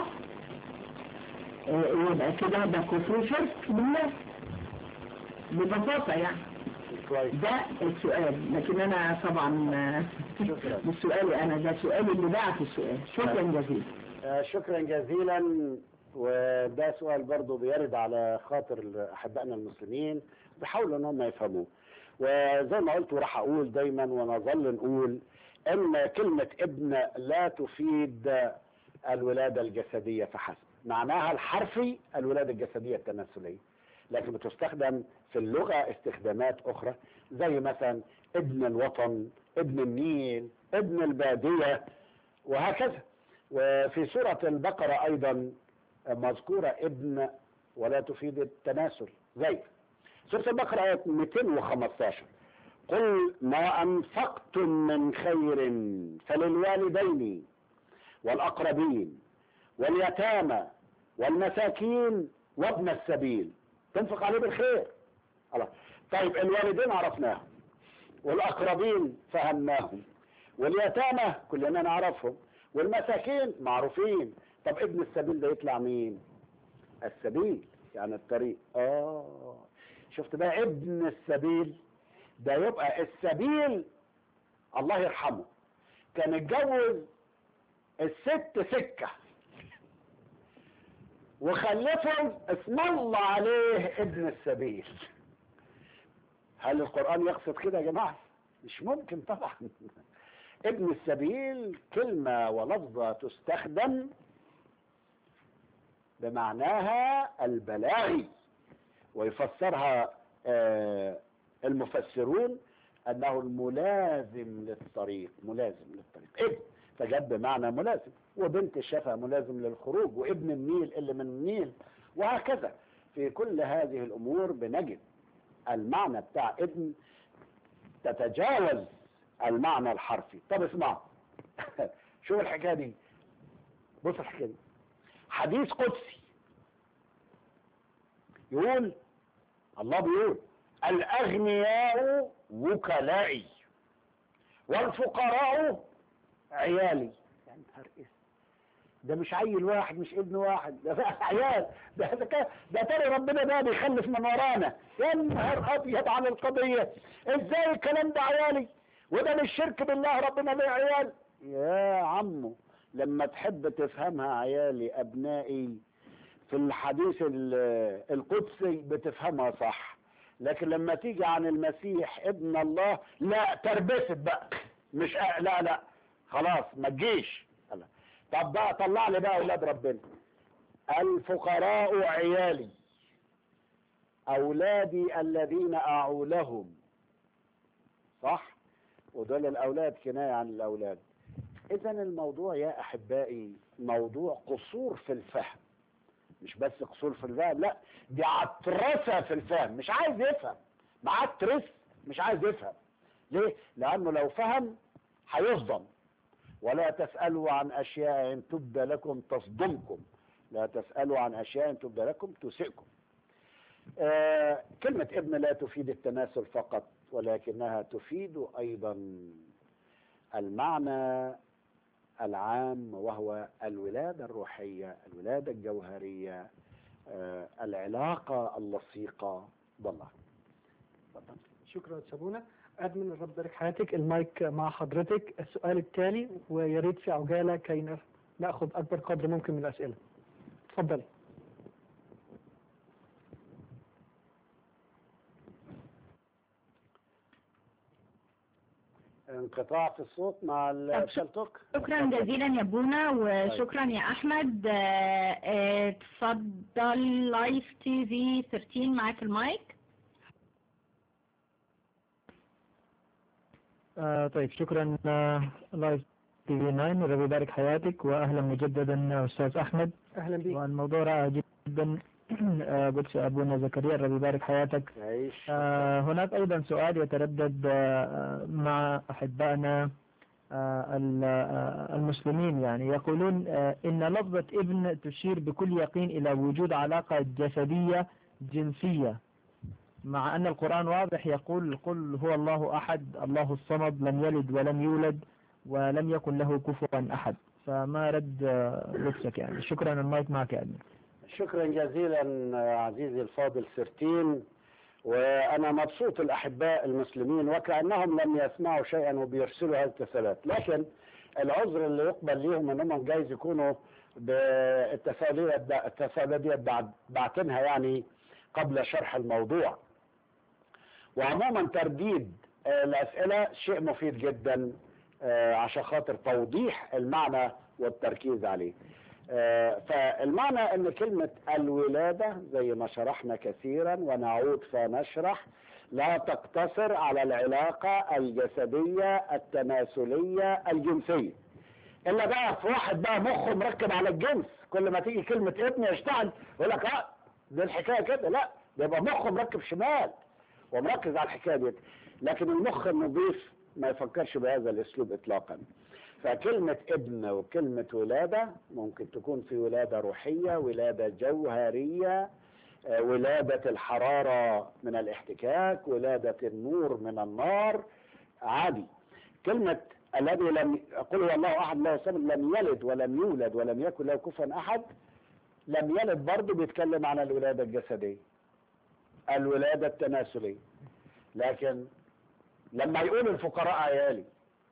آه يبقى كده ده كفر شرك بالله ببساطة يعني كويس ده السؤال لكن انا طبعا آه، شكرا. مش سؤالي انا ده سؤالي اللي بعت السؤال شكرا جزيلا آه، شكرا جزيلا وده سؤال برضو بيرد على خاطر احبائنا المسلمين بيحاولوا ان هم يفهموه وزي ما قلت وراح اقول دايما ونظل نقول ان كلمة ابن لا تفيد الولادة الجسدية فحسب معناها الحرفي الولادة الجسدية التناسلية لكن بتستخدم في اللغة استخدامات اخرى زي مثلا ابن الوطن ابن النيل ابن البادية وهكذا وفي سورة البقرة أيضا مذكورة ابن ولا تفيد التناسل زي سورة البقرة آية 215 قل ما أنفقتم من خير فللوالدين والأقربين واليتامى والمساكين وابن السبيل تنفق عليه بالخير الله طيب الوالدين عرفناهم والأقربين فهمناهم واليتامى كلنا نعرفهم والمساكين معروفين طب ابن السبيل ده يطلع مين السبيل يعني الطريق اه شفت بقى ابن السبيل ده يبقى السبيل الله يرحمه كان اتجوز الست سكة وخلفهم اسم الله عليه ابن السبيل هل القرآن يقصد كده يا جماعة مش ممكن طبعا ابن السبيل كلمة ولفظة تستخدم بمعناها البلاغي ويفسرها آه، المفسرون انه الملازم للطريق ملازم للطريق ابن فجاب بمعنى ملازم وبنت الشفا ملازم للخروج وابن النيل اللي من النيل وهكذا في كل هذه الامور بنجد المعنى بتاع ابن تتجاوز المعنى الحرفي طب اسمع شوف الحكايه دي بص الحكايه دي حديث قدسي يقول الله بيقول الاغنياء وكلائي والفقراء عيالي يعني نهار اسود ده مش عيل واحد مش ابن واحد ده بقى عيال ده ده كده- ده ترى ربنا ده بيخلف من ورانا يا نهار ابيض على القضيه ازاي الكلام ده عيالي وده مش شرك بالله ربنا ليه عيال يا عمو لما تحب تفهمها عيالي ابنائي في الحديث ال- القدسي بتفهمها صح لكن لما تيجي عن المسيح ابن الله لا تربست بقى مش أ... لا لا خلاص ما تجيش لا. طب بقى طلع لي بقى اولاد ربنا الفقراء عيالي اولادي الذين اعولهم صح ودول الاولاد كنايه عن الاولاد اذا الموضوع يا احبائي موضوع قصور في الفهم مش بس قصور في الفهم لا دي عترسه في الفهم مش عايز يفهم معترس مش عايز يفهم ليه لانه لو فهم هيصدم ولا تسالوا عن اشياء ان تبدى لكم تصدمكم لا تسالوا عن اشياء ان تبدى لكم تسئكم آه كلمه ابن لا تفيد التناسل فقط ولكنها تفيد ايضا المعنى العام وهو الولادة الروحية الولادة الجوهرية آه، العلاقة اللصيقة بالله تفضل. شكرا سابونا ادمن الرب يبارك حياتك المايك مع حضرتك السؤال التالي ويا ريت في عجاله كي ن- ناخذ اكبر قدر ممكن من الاسئله اتفضلي انقطاع في الصوت مع طب الشلتوك شكرا جزيلا يا بونا وشكرا يا احمد آه، آه، اتفضل لايف تي في 13 معاك المايك آه طيب شكرا آه، لايف تي في 9 ربي يبارك حياتك واهلا مجددا استاذ احمد اهلا بيك والموضوع رائع جدا آه، قدس ابونا زكريا ربي يبارك حياتك عيش آه، هناك أيضا سؤال يتردد آه، مع أحبائنا آه، ال- آه، المسلمين يعني يقولون آه، إن لفظة ابن تشير بكل يقين إلى وجود علاقة جسدية جنسية مع أن القرآن واضح يقول قل هو الله أحد الله الصمد لم يلد ولم يولد ولم يكن له كفوا أحد فما رد آه، لبسك يعني شكرا المايك معك يا أبني شكرا جزيلا عزيزي الفاضل سرتين وانا مبسوط الاحباء المسلمين وكانهم لم يسمعوا شيئا وبيرسلوا هذه التساؤلات لكن العذر اللي يقبل ليهم انهم جايز يكونوا بالتساؤلات التساؤلات دي بعد- باعتينها يعني قبل شرح الموضوع وعموما ترديد آه، الاسئله شيء مفيد جدا آه، عشان خاطر توضيح المعنى والتركيز عليه آه، فالمعنى ان كلمة الولادة زي ما شرحنا كثيرا ونعود فنشرح لا تقتصر على العلاقة الجسدية التناسلية الجنسية الا بقى في واحد بقى مخه مركب على الجنس كل ما تيجي كلمة ابن يشتغل يقول لك اه دي الحكاية كده لا ده يبقى مخه مركب شمال ومركز على الحكاية دي لكن المخ النظيف ما يفكرش بهذا الاسلوب اطلاقا فكلمة ابن وكلمة ولادة ممكن تكون في ولادة روحية ولادة جوهرية آه، ولادة الحرارة من الاحتكاك ولادة النور من النار عادي كلمة الذي لم يقول هو الله أحد الله الصمد لم يلد ولم يولد ولم يكن له كفوا أحد لم يلد برضه بيتكلم عن الولادة الجسدية الولادة التناسلية لكن لما يقول الفقراء عيالي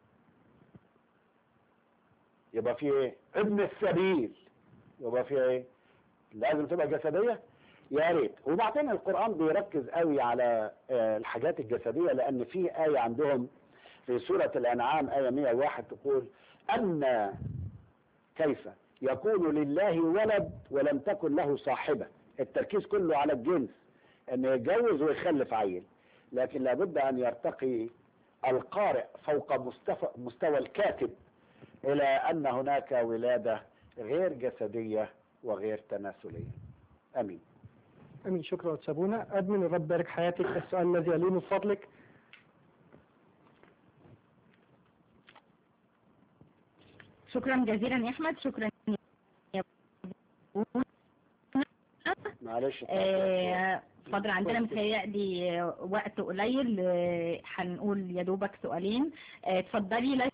يبقى في ايه ابن السبيل يبقى في ايه لازم تبقى جسدية يا ريت وبعدين القرآن بيركز قوي على آه، الحاجات الجسدية لأن في آية عندهم في سورة الأنعام آية 101 تقول أن كيف يكون لله ولد ولم تكن له صاحبة التركيز كله على الجنس أن يتجوز ويخلف عيل لكن لابد أن يرتقي القارئ فوق مستوى, مستوى الكاتب إلى أن هناك ولادة غير جسدية وغير تناسلية أمين امين شكرا وتسابونا ادمن الرب بارك حياتك السؤال الذي يليه من فضلك شكرا جزيلا يا احمد شكرا يا بونا معلش آه، اتفضل عندنا متهيألي وقت قليل آه، هنقول يا دوبك سؤالين آه، اتفضلي لا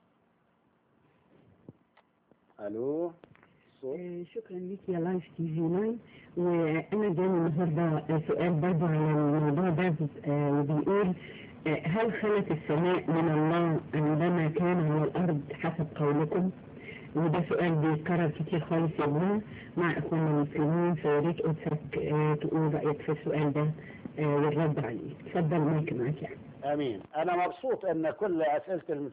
ألو صوت آه، شكرا لك يا لايف تي في 9 وانا جاني النهارده سؤال برضه على الموضوع ده آه، وبيقول آه، هل خلت السماء من الله عندما كان على الارض حسب قولكم؟ وده سؤال بيتكرر كتير خالص يا ابننا مع اخواننا المسلمين فيا ريت قدسك آه، تقول رايك في السؤال ده آه، والرد عليه اتفضل مايك معاك يعني امين انا مبسوط ان كل اسئله الم...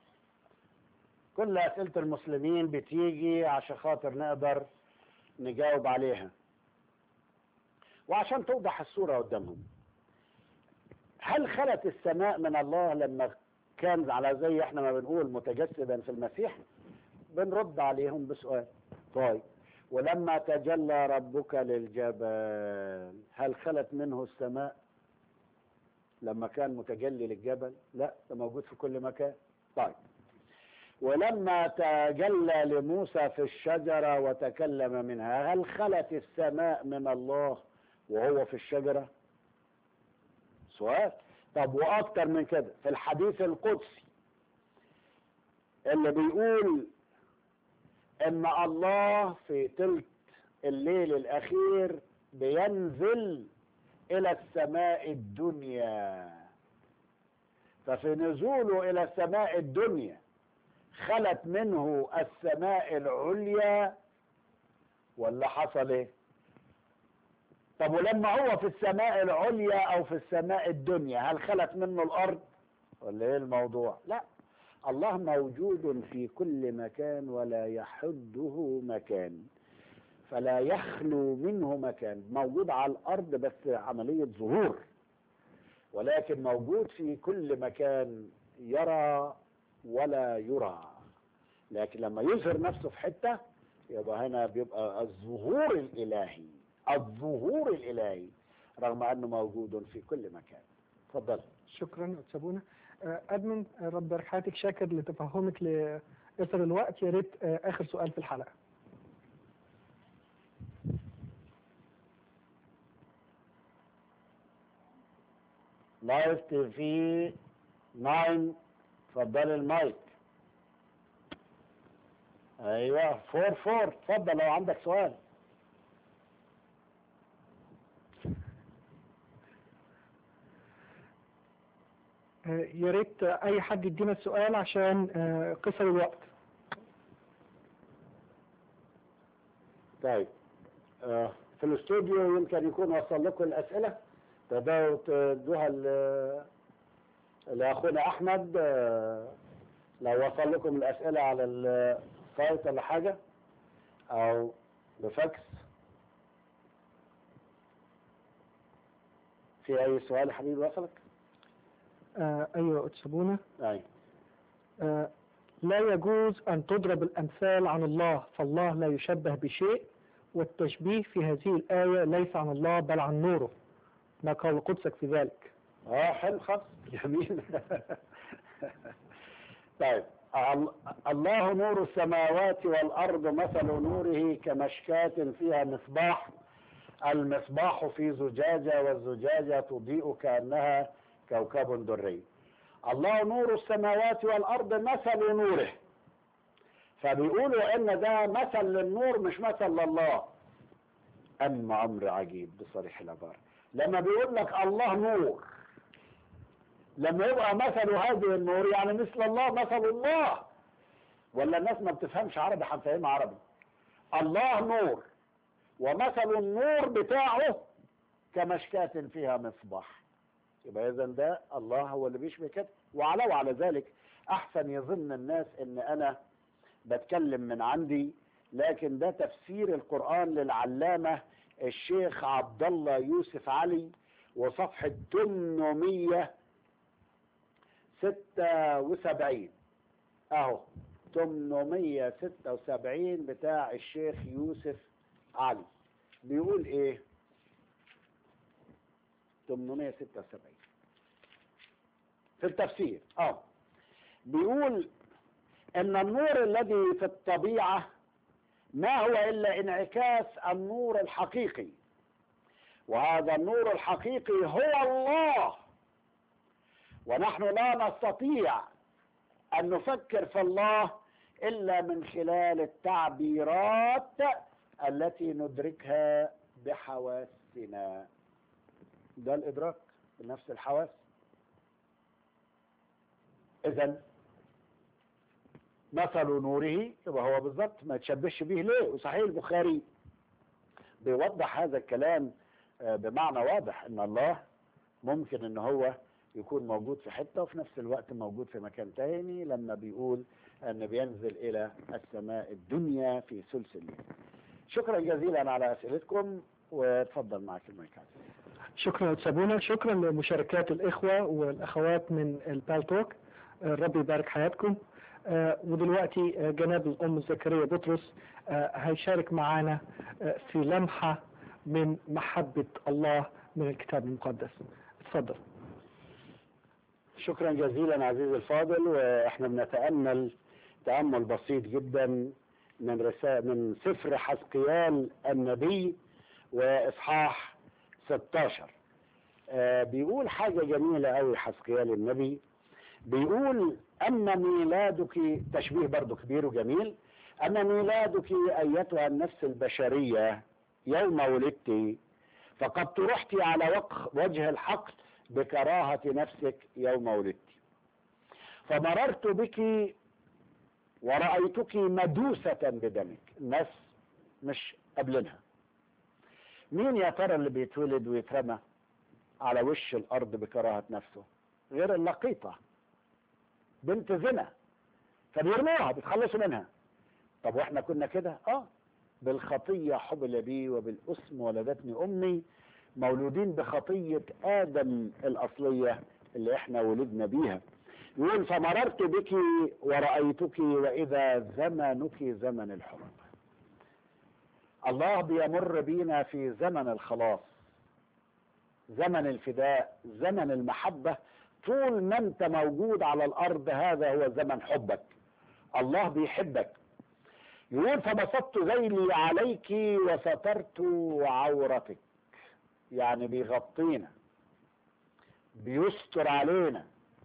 كل اسئله المسلمين بتيجي عشان خاطر نقدر نجاوب عليها وعشان توضح الصوره قدامهم هل خلت السماء من الله لما كان على زي احنا ما بنقول متجسدا في المسيح بنرد عليهم بسؤال طيب ولما تجلى ربك للجبل هل خلت منه السماء لما كان متجلي للجبل لا ده موجود في كل مكان طيب ولما تجلى لموسى في الشجرة وتكلم منها هل خلت السماء من الله وهو في الشجرة سؤال طب واكتر من كده في الحديث القدسي اللي بيقول ان الله في تلك الليل الاخير بينزل الى السماء الدنيا ففي نزوله الى السماء الدنيا خلت منه السماء العليا ولا حصل ايه طب ولما هو في السماء العليا او في السماء الدنيا هل خلت منه الارض ولا ايه الموضوع لا الله موجود في كل مكان ولا يحده مكان فلا يخلو منه مكان موجود على الأرض بس عملية ظهور ولكن موجود في كل مكان يرى ولا يرى لكن لما يظهر نفسه في حتة يبقى هنا بيبقى الظهور الإلهي الظهور الإلهي رغم أنه موجود في كل مكان تفضل شكرا أتسابونا أدمن آه، رب يبارك حياتك شاكر لتفهمك لإثر الوقت يا ريت آه، آخر سؤال في الحلقة لايف تي في 9 اتفضل المايك ايوه فور فور اتفضل لو عندك سؤال آه، يا ريت آه، أي حد يدينا السؤال عشان آه، قصر الوقت طيب آه، في الاستوديو يمكن يكون وصل لكم الاسئله تقدروا تدوها ل- لاخونا احمد آه، لو وصل لكم الاسئله على السايت ولا حاجه او بفاكس في اي سؤال يا حبيبي وصلك؟ آه، أيوة أتسابونا ايوه آه، لا يجوز أن تضرب الأمثال عن الله فالله لا يشبه بشيء والتشبيه في هذه الآية ليس عن الله بل عن نوره ما قال قدسك في ذلك اه حلو خالص جميل طيب ال- الله نور السماوات والأرض مثل نوره كمشكاة فيها مصباح المصباح في زجاجة والزجاجة تضيء كأنها كوكب دري الله نور السماوات والأرض مثل نوره فبيقولوا إن ده مثل للنور مش مثل لله أما أمر عجيب بصريح العبارة لما بيقول لك الله نور لما يبقى مثل هذه النور يعني مثل الله مثل الله ولا الناس ما بتفهمش عربي هنفهمها عربي الله نور ومثل النور بتاعه كمشكاة فيها مصباح يبقى اذا ده الله هو اللي بيشبه كده وعلى وعلى ذلك احسن يظن الناس ان انا بتكلم من عندي لكن ده تفسير القرآن للعلامة الشيخ عبد الله يوسف علي وصفحة 876 اهو 876 بتاع الشيخ يوسف علي بيقول ايه 876 في التفسير اه بيقول ان النور الذي في الطبيعة ما هو الا انعكاس النور الحقيقي وهذا النور الحقيقي هو الله ونحن لا نستطيع ان نفكر في الله الا من خلال التعبيرات التي ندركها بحواسنا ده الادراك بنفس الحواس اذا مثل نوره يبقى هو بالظبط ما يتشبهش به ليه وصحيح البخاري بيوضح هذا الكلام آه، بمعنى واضح ان الله ممكن ان هو يكون موجود في حته وفي نفس الوقت موجود في مكان تاني لما بيقول ان بينزل الى السماء الدنيا في ثلث الليل شكرا جزيلا على اسئلتكم وتفضل معك المايك عزيزي. شكرا أتسابونا شكرا لمشاركات الإخوة والأخوات من البالتوك آه، الرب يبارك حياتكم آه، ودلوقتي آه، جناب الأم زكريا بطرس آه، هيشارك معانا آه، في لمحة من محبة الله من الكتاب المقدس اتفضل شكرا جزيلا عزيزي الفاضل واحنا بنتامل تامل بسيط جدا من رسالة من سفر حزقيال النبي واصحاح 16 آه بيقول حاجه جميله قوي حزقيال النبي بيقول اما ميلادك تشبيه برضو كبير وجميل اما ميلادك ايتها النفس البشريه يوم ولدت فقد طرحت على وق- وجه الحقل بكراهة نفسك يوم ولدت فمررت بك ورأيتك مدوسة بدمك الناس مش قبلنها مين يا ترى اللي بيتولد ويترمى على وش الأرض بكراهة نفسه غير اللقيطة بنت زنا فبيرموها بيتخلصوا منها طب واحنا كنا كده اه بالخطية حبل بي وبالاسم ولدتني امي مولودين بخطية ادم الاصلية اللي احنا ولدنا بيها يقول فمررت بك ورأيتك واذا زمنك زمن الحب الله بيمر بينا في زمن الخلاص زمن الفداء زمن المحبة طول ما انت موجود على الارض هذا هو زمن حبك الله بيحبك يقول فبسطت ذيلي عليك وسترت عورتك يعني بيغطينا بيستر علينا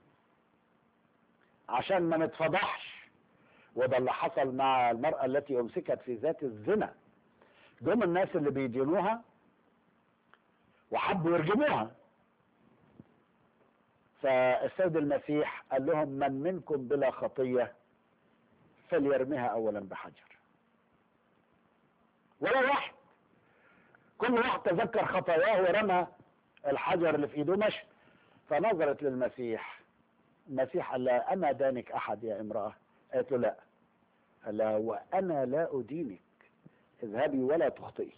عشان ما نتفضحش وده اللي حصل مع المرأة التي أمسكت في ذات الزنا دول الناس اللي بيدينوها وحبوا يرجموها فالسيد المسيح قال لهم من منكم بلا خطية فليرميها أولا بحجر ولا واحد كل واحد تذكر خطاياه ورمى الحجر اللي في ايده مشى فنظرت للمسيح المسيح قال لها أما دانك أحد يا امرأة قالت له لا قال لها وأنا لا أدينك اذهبي ولا تخطئي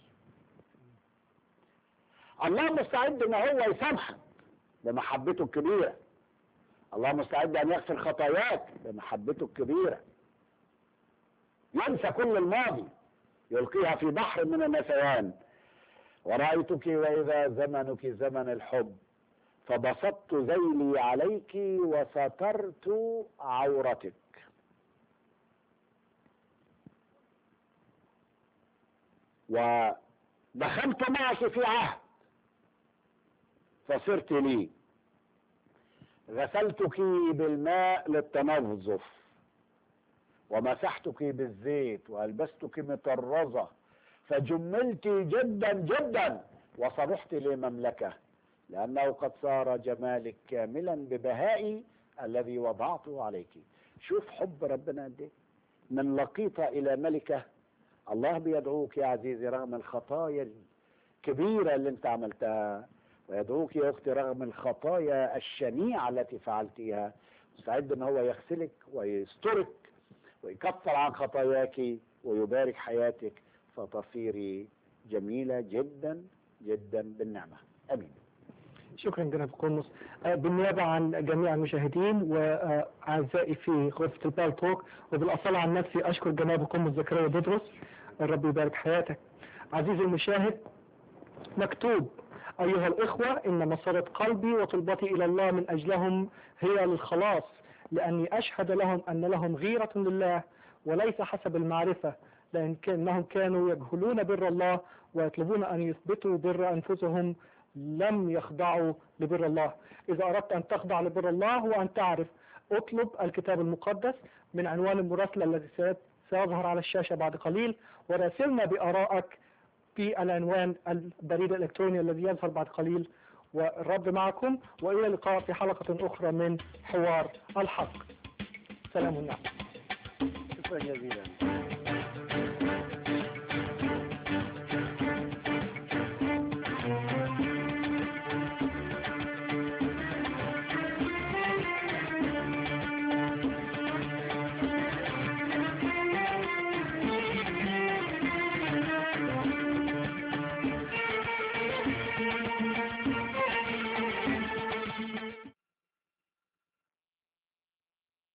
الله مستعد ان هو يسامحك بمحبته الكبيرة الله مستعد ان يغفر خطاياك بمحبته الكبيرة ينسى كل الماضي يلقيها في بحر من النسيان ورأيتك وإذا زمنك زمن الحب فبسطت ذيلي عليك وسترت عورتك ودخلت معك في عهد فصرت لي غسلتك بالماء للتنظف ومسحتك بالزيت والبستك مطرزه فجملت جدا جدا وصرحت لمملكه لانه قد صار جمالك كاملا ببهائي الذي وضعته عليك شوف حب ربنا قد ايه من لقيطه الى ملكه الله بيدعوك يا عزيزي رغم الخطايا الكبيره اللي انت عملتها ويدعوك يا اختي رغم الخطايا الشنيعه التي فعلتيها مستعد ان هو يغسلك ويسترك ويكفر عن خطاياك ويبارك حياتك فتصيري جميله جدا جدا بالنعمه امين شكرا جناب قرنص آه، بالنيابة عن جميع المشاهدين وأعزائي في غرفة البال توك وبالأصالة عن نفسي أشكر جناب قرنص زكريا بطرس الرب يبارك حياتك عزيزي المشاهد مكتوب أيها الإخوة إن مسارة قلبي وطلبتي إلى الله من أجلهم هي للخلاص لأني أشهد لهم أن لهم غيرة لله وليس حسب المعرفة لأن كأنهم كانوا يجهلون بر الله ويطلبون أن يثبتوا بر أنفسهم لم يخضعوا لبر الله إذا أردت أن تخضع لبر الله وأن تعرف اطلب الكتاب المقدس من عنوان المراسلة الذي سي- سيظهر على الشاشة بعد قليل وراسلنا بآرائك في العنوان البريد الإلكتروني الذي يظهر بعد قليل والرب معكم وإلى اللقاء في حلقة أخرى من حوار الحق سلام ونعم شكرا جزيلا